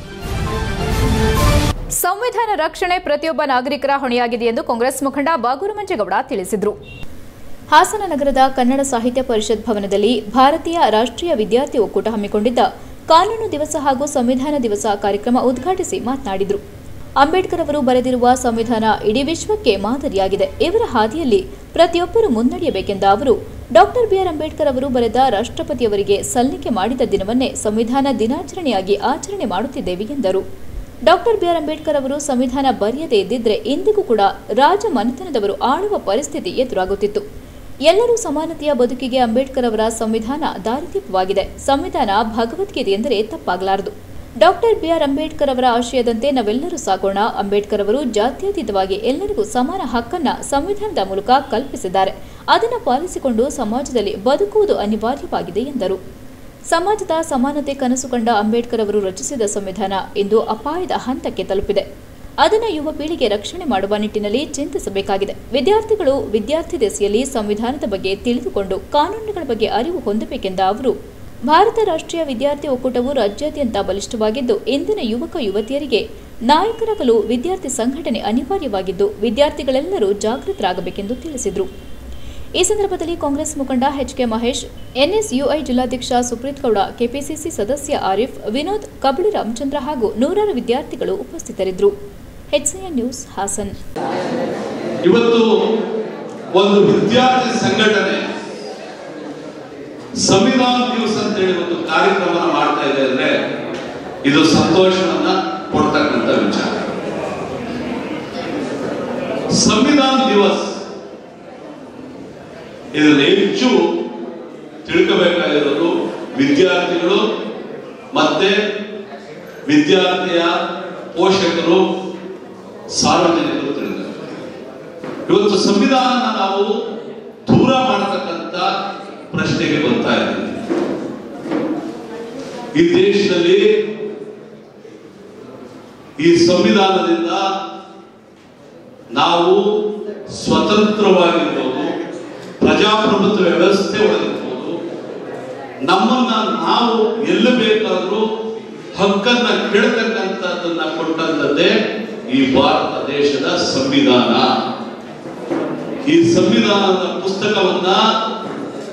ಸಂವಿಧಾನ ರಕ್ಷಣೆ ಪ್ರತಿಯೊಬ್ಬ ನಾಗರಿಕರ ಹೊಣೆಯಾಗಿದೆ ಎಂದು ಕಾಂಗ್ರೆಸ್ ಮುಖಂಡ ಬಾಗೂರು ಮಂಜೇಗೌಡ ತಿಳಿಸಿದರು ಹಾಸನ ನಗರದ ಕನ್ನಡ ಸಾಹಿತ್ಯ ಪರಿಷತ್ ಭವನದಲ್ಲಿ ಭಾರತೀಯ ರಾಷ್ಟ್ರೀಯ ವಿದ್ಯಾರ್ಥಿ ಒಕ್ಕೂಟ ಹಮ್ಮಿಕೊಂಡಿದ್ದ ಕಾನೂನು ದಿವಸ ಹಾಗೂ ಸಂವಿಧಾನ ದಿವಸ ಕಾರ್ಯಕ್ರಮ ಉದ್ಘಾಟಿಸಿ ಮಾತನಾಡಿದರು ಅಂಬೇಡ್ಕರ್ ಅವರು ಬರೆದಿರುವ ಸಂವಿಧಾನ ಇಡೀ ವಿಶ್ವಕ್ಕೆ ಮಾದರಿಯಾಗಿದೆ ಇವರ ಹಾದಿಯಲ್ಲಿ ಪ್ರತಿಯೊಬ್ಬರು ಮುನ್ನಡೆಯಬೇಕೆಂದ ಅವರು ಡಾಕ್ಟರ್ ಬಿಆರ್ ಅಂಬೇಡ್ಕರ್ ಅವರು ಬರೆದ ರಾಷ್ಟ್ರಪತಿಯವರಿಗೆ ಸಲ್ಲಿಕೆ ಮಾಡಿದ ದಿನವನ್ನೇ ಸಂವಿಧಾನ ದಿನಾಚರಣೆಯಾಗಿ ಆಚರಣೆ ಮಾಡುತ್ತಿದ್ದೇವೆ ಎಂದರು ಡಾಕ್ಟರ್ ಬಿಆರ್ ಅಂಬೇಡ್ಕರ್ ಅವರು ಸಂವಿಧಾನ ಬರೆಯದೇ ಇದ್ದಿದ್ರೆ ಇಂದಿಗೂ ಕೂಡ ರಾಜ ಮನೆತನದವರು ಆಳುವ ಪರಿಸ್ಥಿತಿ ಎದುರಾಗುತ್ತಿತ್ತು ಎಲ್ಲರೂ ಸಮಾನತೆಯ ಬದುಕಿಗೆ ಅಂಬೇಡ್ಕರ್ ಅವರ ಸಂವಿಧಾನ ದಾರಿದೀಪವಾಗಿದೆ ಸಂವಿಧಾನ ಭಗವದ್ಗೀತೆ ಎಂದರೆ ತಪ್ಪಾಗಲಾರದು ಡಾಕ್ಟರ್ ಬಿಆರ್ ಅಂಬೇಡ್ಕರ್ ಅವರ ಆಶಯದಂತೆ ನಾವೆಲ್ಲರೂ ಸಾಗೋಣ ಅಂಬೇಡ್ಕರ್ ಅವರು ಜಾತ್ಯತೀತವಾಗಿ ಎಲ್ಲರಿಗೂ ಸಮಾನ ಹಕ್ಕನ್ನ ಸಂವಿಧಾನದ ಮೂಲಕ ಕಲ್ಪಿಸಿದ್ದಾರೆ ಅದನ್ನು ಪಾಲಿಸಿಕೊಂಡು ಸಮಾಜದಲ್ಲಿ ಬದುಕುವುದು ಅನಿವಾರ್ಯವಾಗಿದೆ ಎಂದರು ಸಮಾಜದ ಸಮಾನತೆ ಕನಸು ಕಂಡ ಅಂಬೇಡ್ಕರ್ ಅವರು ರಚಿಸಿದ ಸಂವಿಧಾನ ಇಂದು ಅಪಾಯದ ಹಂತಕ್ಕೆ ತಲುಪಿದೆ ಅದನ್ನು ಯುವ ಪೀಳಿಗೆ ರಕ್ಷಣೆ ಮಾಡುವ ನಿಟ್ಟಿನಲ್ಲಿ ಚಿಂತಿಸಬೇಕಾಗಿದೆ ವಿದ್ಯಾರ್ಥಿಗಳು ವಿದ್ಯಾರ್ಥಿ ದೆಸೆಯಲ್ಲಿ ಸಂವಿಧಾನದ ಬಗ್ಗೆ ತಿಳಿದುಕೊಂಡು ಕಾನೂನುಗಳ ಬಗ್ಗೆ ಅರಿವು ಹೊಂದಬೇಕೆಂದ ಅವರು ಭಾರತ ರಾಷ್ಟ್ರೀಯ ವಿದ್ಯಾರ್ಥಿ ಒಕ್ಕೂಟವು ರಾಜ್ಯಾದ್ಯಂತ ಬಲಿಷ್ಠವಾಗಿದ್ದು ಇಂದಿನ ಯುವಕ ಯುವತಿಯರಿಗೆ ನಾಯಕರಾಗಲು ವಿದ್ಯಾರ್ಥಿ ಸಂಘಟನೆ ಅನಿವಾರ್ಯವಾಗಿದ್ದು ವಿದ್ಯಾರ್ಥಿಗಳೆಲ್ಲರೂ ಜಾಗೃತರಾಗಬೇಕೆಂದು ತಿಳಿಸಿದರು ಈ ಸಂದರ್ಭದಲ್ಲಿ ಕಾಂಗ್ರೆಸ್ ಮುಖಂಡ ಎಚ್ ಕೆ ಮಹೇಶ್ ಎನ್ಎಸ್ಯುಐ ಜಿಲ್ಲಾಧ್ಯಕ್ಷ ಸುಪ್ರೀತ್ ಗೌಡ ಕೆಪಿಸಿಸಿ ಸದಸ್ಯ ಆರಿಫ್ ವಿನೋದ್ ಕಬಳಿ ರಾಮಚಂದ್ರ ಹಾಗೂ ನೂರಾರು ವಿದ್ಯಾರ್ಥಿಗಳು ಉಪಸ್ಥಿತರಿದ್ದರು ಎಚ್ಸಿಎನ್ ನ್ಯೂಸ್ ಹಾಸನ್ ಇವತ್ತು ಒಂದು ವಿದ್ಯಾರ್ಥಿ ಸಂಘಟನೆ ಸಂವಿಧಾನ ದಿವಸ ಅಂತೇಳಿ ಒಂದು ಕಾರ್ಯಕ್ರಮ ಮಾಡ್ತಾ ಇದೆ ಅಂದ್ರೆ ಇದು ಸಂತೋಷವನ್ನ ಕೊಡ್ತಕ್ಕಂಥ ವಿಚಾರ ಸಂವಿಧಾನ ದಿವಸ್ ಇದರಲ್ಲಿ ಹೆಚ್ಚು ತಿಳ್ಕೋಬೇಕಾಗಿರೋದು ವಿದ್ಯಾರ್ಥಿಗಳು ಮತ್ತೆ ವಿದ್ಯಾರ್ಥಿಯ ಪೋಷಕರು ಸಾರ್ವಜನಿಕರು ತಿಳಿದರು ಇವತ್ತು ಸಂವಿಧಾನ ನಾವು ದೂರ ಮಾಡತಕ್ಕಂತ ಪ್ರಶ್ನೆಗೆ ಬರ್ತಾ ಇದ್ದೀವಿ ಈ ದೇಶದಲ್ಲಿ ಈ ಸಂವಿಧಾನದಿಂದ ನಾವು ಸ್ವತಂತ್ರವಾಗಿರ್ಬೋದು ಪ್ರಜಾಪ್ರಭುತ್ವ ವ್ಯವಸ್ಥೆ ಒಳಗಿರ್ಬೋದು ನಮ್ಮನ್ನ ನಾವು ಎಲ್ಲಿ ಬೇಕಾದರೂ ಹಕ್ಕನ್ನ ಕೇಳ್ತಕ್ಕಂಥದ್ದನ್ನ ಕೊಟ್ಟಂಥದ್ದೇ ಈ ಭಾರತ ದೇಶದ ಸಂವಿಧಾನ ಈ ಸಂವಿಧಾನದ ಪುಸ್ತಕವನ್ನ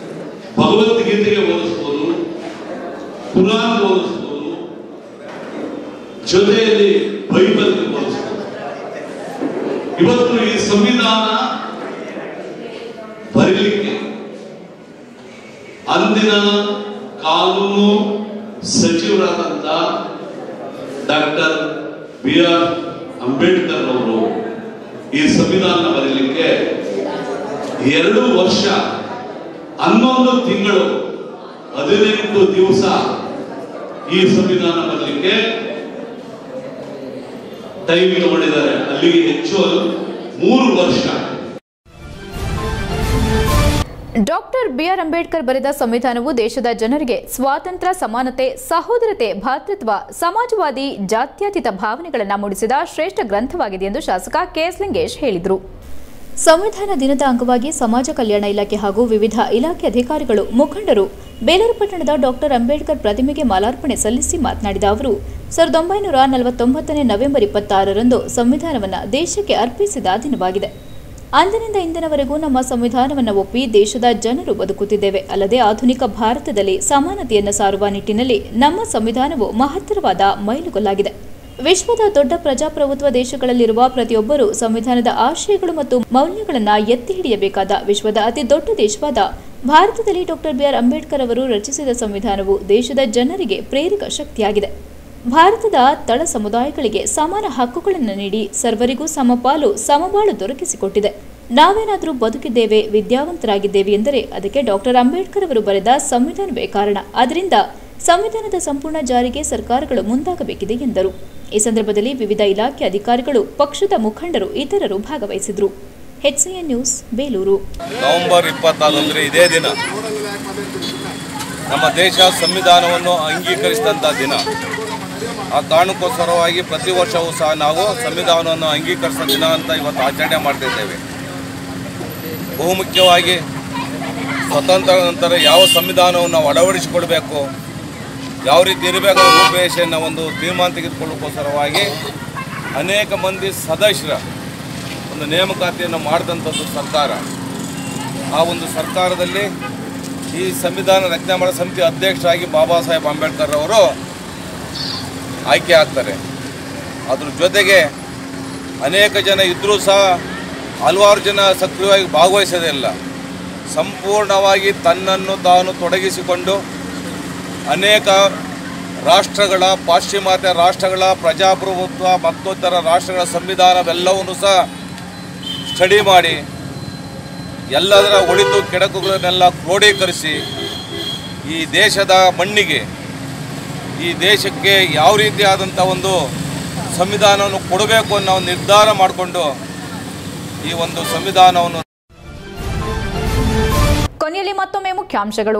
ಭಗವದ್ಗೀತೆಗೆ ಹೋಲಿಸ್ಬೋದು ಕುರಾನ್ ಹೋಲಿಸ್ಬೋದು ಜೊತೆಯಲ್ಲಿ ಬೈಬಲ್ಗೆ ಹೋಲಿಸ್ಬೋದು ಇವತ್ತು ಈ ಸಂವಿಧಾನ ಬರೀಲಿಕ್ಕೆ ಅಂದಿನ ಕಾನೂನು ಸಚಿವರಾದಂತ ಡಾಕ್ಟರ್ ಬಿ ಆರ್ ಅಂಬೇಡ್ಕರ್ ಅವರು ಈ ಸಂವಿಧಾನ ಬರೀಲಿಕ್ಕೆ ಎರಡು ವರ್ಷ ಹನ್ನೊಂದು ತಿಂಗಳು ಹದಿನೆಂಟು ದಿವಸ ಈ ಸಂವಿಧಾನ ಬರಲಿಕ್ಕೆ ಟೈಮ್ ತಗೊಂಡಿದ್ದಾರೆ ಅಲ್ಲಿಗೆ ಹೆಚ್ಚು ಮೂರು ವರ್ಷ ಡಾಕ್ಟರ್ ಬಿಆರ್ ಅಂಬೇಡ್ಕರ್ ಬರೆದ ಸಂವಿಧಾನವು ದೇಶದ ಜನರಿಗೆ ಸ್ವಾತಂತ್ರ್ಯ ಸಮಾನತೆ ಸಹೋದರತೆ ಭಾತೃತ್ವ ಸಮಾಜವಾದಿ ಜಾತ್ಯತೀತ ಭಾವನೆಗಳನ್ನು ಮೂಡಿಸಿದ ಶ್ರೇಷ್ಠ ಗ್ರಂಥವಾಗಿದೆ ಎಂದು ಶಾಸಕ ಕೆಎಸ್ ಲಿಂಗೇಶ್ ಹೇಳಿದರು ಸಂವಿಧಾನ ದಿನದ ಅಂಗವಾಗಿ ಸಮಾಜ ಕಲ್ಯಾಣ ಇಲಾಖೆ ಹಾಗೂ ವಿವಿಧ ಇಲಾಖೆ ಅಧಿಕಾರಿಗಳು ಮುಖಂಡರು ಬೇಲೂರು ಪಟ್ಟಣದ ಡಾಕ್ಟರ್ ಅಂಬೇಡ್ಕರ್ ಪ್ರತಿಮೆಗೆ ಮಾಲಾರ್ಪಣೆ ಸಲ್ಲಿಸಿ ಮಾತನಾಡಿದ ಅವರು ಸಾವಿರದ ಒಂಬೈನೂರ ನಲವತ್ತೊಂಬತ್ತನೇ ನವೆಂಬರ್ ಇಪ್ಪತ್ತಾರರಂದು ಸಂವಿಧಾನವನ್ನು ದೇಶಕ್ಕೆ ಅರ್ಪಿಸಿದ ದಿನವಾಗಿದೆ ಅಂದಿನಿಂದ ಇಂದಿನವರೆಗೂ ನಮ್ಮ ಸಂವಿಧಾನವನ್ನು ಒಪ್ಪಿ ದೇಶದ ಜನರು ಬದುಕುತ್ತಿದ್ದೇವೆ ಅಲ್ಲದೆ ಆಧುನಿಕ ಭಾರತದಲ್ಲಿ ಸಮಾನತೆಯನ್ನು ಸಾರುವ ನಿಟ್ಟಿನಲ್ಲಿ ನಮ್ಮ ಸಂವಿಧಾನವು ಮಹತ್ತರವಾದ ಮೈಲುಗಲ್ಲಾಗಿದೆ ವಿಶ್ವದ ದೊಡ್ಡ ಪ್ರಜಾಪ್ರಭುತ್ವ ದೇಶಗಳಲ್ಲಿರುವ ಪ್ರತಿಯೊಬ್ಬರೂ ಸಂವಿಧಾನದ ಆಶಯಗಳು ಮತ್ತು ಮೌಲ್ಯಗಳನ್ನು ಎತ್ತಿ ಹಿಡಿಯಬೇಕಾದ ವಿಶ್ವದ ಅತಿ ದೊಡ್ಡ ದೇಶವಾದ ಭಾರತದಲ್ಲಿ ಡಾಕ್ಟರ್ ಬಿಆರ್ ಅಂಬೇಡ್ಕರ್ ಅವರು ರಚಿಸಿದ ಸಂವಿಧಾನವು ದೇಶದ ಜನರಿಗೆ ಪ್ರೇರಕ ಶಕ್ತಿಯಾಗಿದೆ ಭಾರತದ ತಳ ಸಮುದಾಯಗಳಿಗೆ ಸಮಾನ ಹಕ್ಕುಗಳನ್ನು ನೀಡಿ ಸರ್ವರಿಗೂ ಸಮಪಾಲು ಸಮಬಾಳು ದೊರಕಿಸಿಕೊಟ್ಟಿದೆ ನಾವೇನಾದರೂ ಬದುಕಿದ್ದೇವೆ ವಿದ್ಯಾವಂತರಾಗಿದ್ದೇವೆ ಎಂದರೆ ಅದಕ್ಕೆ ಡಾಕ್ಟರ್ ಅಂಬೇಡ್ಕರ್ ಅವರು ಬರೆದ ಸಂವಿಧಾನವೇ ಕಾರಣ ಅದರಿಂದ ಸಂವಿಧಾನದ ಸಂಪೂರ್ಣ ಜಾರಿಗೆ ಸರ್ಕಾರಗಳು ಮುಂದಾಗಬೇಕಿದೆ ಎಂದರು ಈ ಸಂದರ್ಭದಲ್ಲಿ ವಿವಿಧ ಇಲಾಖೆ ಅಧಿಕಾರಿಗಳು ಪಕ್ಷದ ಮುಖಂಡರು ಇತರರು ಭಾಗವಹಿಸಿದರು ಎಚ್ಸಿಎನ್ ನ್ಯೂಸ್ ಬೇಲೂರು ನವೆಂಬರ್ ಇಪ್ಪತ್ತಾರು ಅಂದರೆ ಇದೇ ದಿನ ನಮ್ಮ ದೇಶ ಸಂವಿಧಾನವನ್ನು ಅಂಗೀಕರಿಸಿದಂಥ ದಿನ ಆ ಕಾರಣಕ್ಕೋಸ್ಕರವಾಗಿ ಪ್ರತಿ ವರ್ಷವೂ ಸಹ ನಾವು ಸಂವಿಧಾನವನ್ನು ಅಂಗೀಕರಿಸಿದ ದಿನ ಅಂತ ಇವತ್ತು ಆಚರಣೆ ಮಾಡ್ತಿದ್ದೇವೆ ಬಹುಮುಖ್ಯವಾಗಿ ಸ್ವತಂತ್ರ ನಂತರ ಯಾವ ಸಂವಿಧಾನವನ್ನು ನಾವು ಅಳವಡಿಸಿಕೊಳ್ಬೇಕು ಯಾವ ರೀತಿ ಇರಬೇಕು ಅನ್ನೋ ರೂಪರೇಷೆಯನ್ನು ಒಂದು ತೀರ್ಮಾನ ತೆಗೆದುಕೊಳ್ಳೋಕ್ಕೋಸ್ಕರವಾಗಿ ಅನೇಕ ಮಂದಿ ಸದಸ್ಯರ ಒಂದು ನೇಮಕಾತಿಯನ್ನು ಮಾಡಿದಂಥದ್ದು ಸರ್ಕಾರ ಆ ಒಂದು ಸರ್ಕಾರದಲ್ಲಿ ಈ ಸಂವಿಧಾನ ರಚನೆ ಮಾಡೋ ಸಮಿತಿ ಅಧ್ಯಕ್ಷರಾಗಿ ಬಾಬಾ ಸಾಹೇಬ್ ಅಂಬೇಡ್ಕರ್ ಅವರು ಆಯ್ಕೆ ಆಗ್ತಾರೆ ಅದ್ರ ಜೊತೆಗೆ ಅನೇಕ ಜನ ಇದ್ದರೂ ಸಹ ಹಲವಾರು ಜನ ಸಕ್ರಿಯವಾಗಿ ಭಾಗವಹಿಸೋದಿಲ್ಲ ಸಂಪೂರ್ಣವಾಗಿ ತನ್ನನ್ನು ತಾನು ತೊಡಗಿಸಿಕೊಂಡು ಅನೇಕ ರಾಷ್ಟ್ರಗಳ ಪಾಶ್ಚಿಮಾತ್ಯ ರಾಷ್ಟ್ರಗಳ ಪ್ರಜಾಪ್ರಭುತ್ವ ಮತ್ತಿತರ ರಾಷ್ಟ್ರಗಳ ಸಂವಿಧಾನವೆಲ್ಲವನ್ನೂ ಸಹ ಸ್ಟಡಿ ಮಾಡಿ ಎಲ್ಲದರ ಒಳಿತು ಕೆಡಕುಗಳನ್ನೆಲ್ಲ ಕ್ರೋಢೀಕರಿಸಿ ಈ ದೇಶದ ಮಣ್ಣಿಗೆ ಈ ದೇಶಕ್ಕೆ ಯಾವ ರೀತಿಯಾದಂಥ ಒಂದು ಸಂವಿಧಾನವನ್ನು ಕೊಡಬೇಕು ಅನ್ನೋ ಒಂದು ನಿರ್ಧಾರ ಮಾಡಿಕೊಂಡು ಈ ಒಂದು ಸಂವಿಧಾನವನ್ನು ಕೊನೆಯಲ್ಲಿ ಮತ್ತೊಮ್ಮೆ ಮುಖ್ಯಾಂಶಗಳು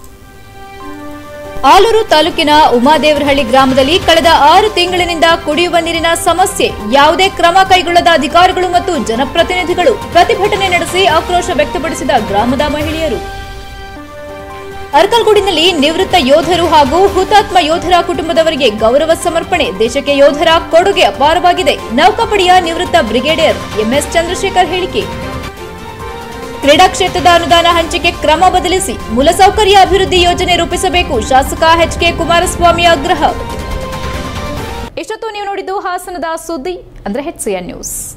ಆಲೂರು ತಾಲೂಕಿನ ಉಮಾದೇವರಹಳ್ಳಿ ಗ್ರಾಮದಲ್ಲಿ ಕಳೆದ ಆರು ತಿಂಗಳಿನಿಂದ ಕುಡಿಯುವ ನೀರಿನ ಸಮಸ್ಯೆ ಯಾವುದೇ ಕ್ರಮ ಕೈಗೊಳ್ಳದ ಅಧಿಕಾರಿಗಳು ಮತ್ತು ಜನಪ್ರತಿನಿಧಿಗಳು ಪ್ರತಿಭಟನೆ ನಡೆಸಿ ಆಕ್ರೋಶ ವ್ಯಕ್ತಪಡಿಸಿದ ಗ್ರಾಮದ ಮಹಿಳೆಯರು ಅರ್ಕಲ್ಗೂಡಿನಲ್ಲಿ ನಿವೃತ್ತ ಯೋಧರು ಹಾಗೂ ಹುತಾತ್ಮ ಯೋಧರ ಕುಟುಂಬದವರಿಗೆ ಗೌರವ ಸಮರ್ಪಣೆ ದೇಶಕ್ಕೆ ಯೋಧರ ಕೊಡುಗೆ ಅಪಾರವಾಗಿದೆ ನೌಕಾಪಡೆಯ ನಿವೃತ್ತ ಬ್ರಿಗೇಡಿಯರ್ ಎಂಎಸ್ ಚಂದ್ರಶೇಖರ್ ಹೇಳಿಕೆ ಕ್ರೀಡಾ ಕ್ಷೇತ್ರದ ಅನುದಾನ ಹಂಚಿಕೆ ಕ್ರಮ ಬದಲಿಸಿ ಮೂಲಸೌಕರ್ಯ ಅಭಿವೃದ್ಧಿ ಯೋಜನೆ ರೂಪಿಸಬೇಕು ಶಾಸಕ ಎಚ್ಕೆ ಕುಮಾರಸ್ವಾಮಿ ಆಗ್ರಹ ಇಷ್ಟೊತ್ತು ನೀವು ನೋಡಿದ್ದು ಹಾಸನದ ಸುದ್ದಿ ಅಂದ್ರೆ ಹೆಚ್ಸಿಎನ್ ನ್ಯೂಸ್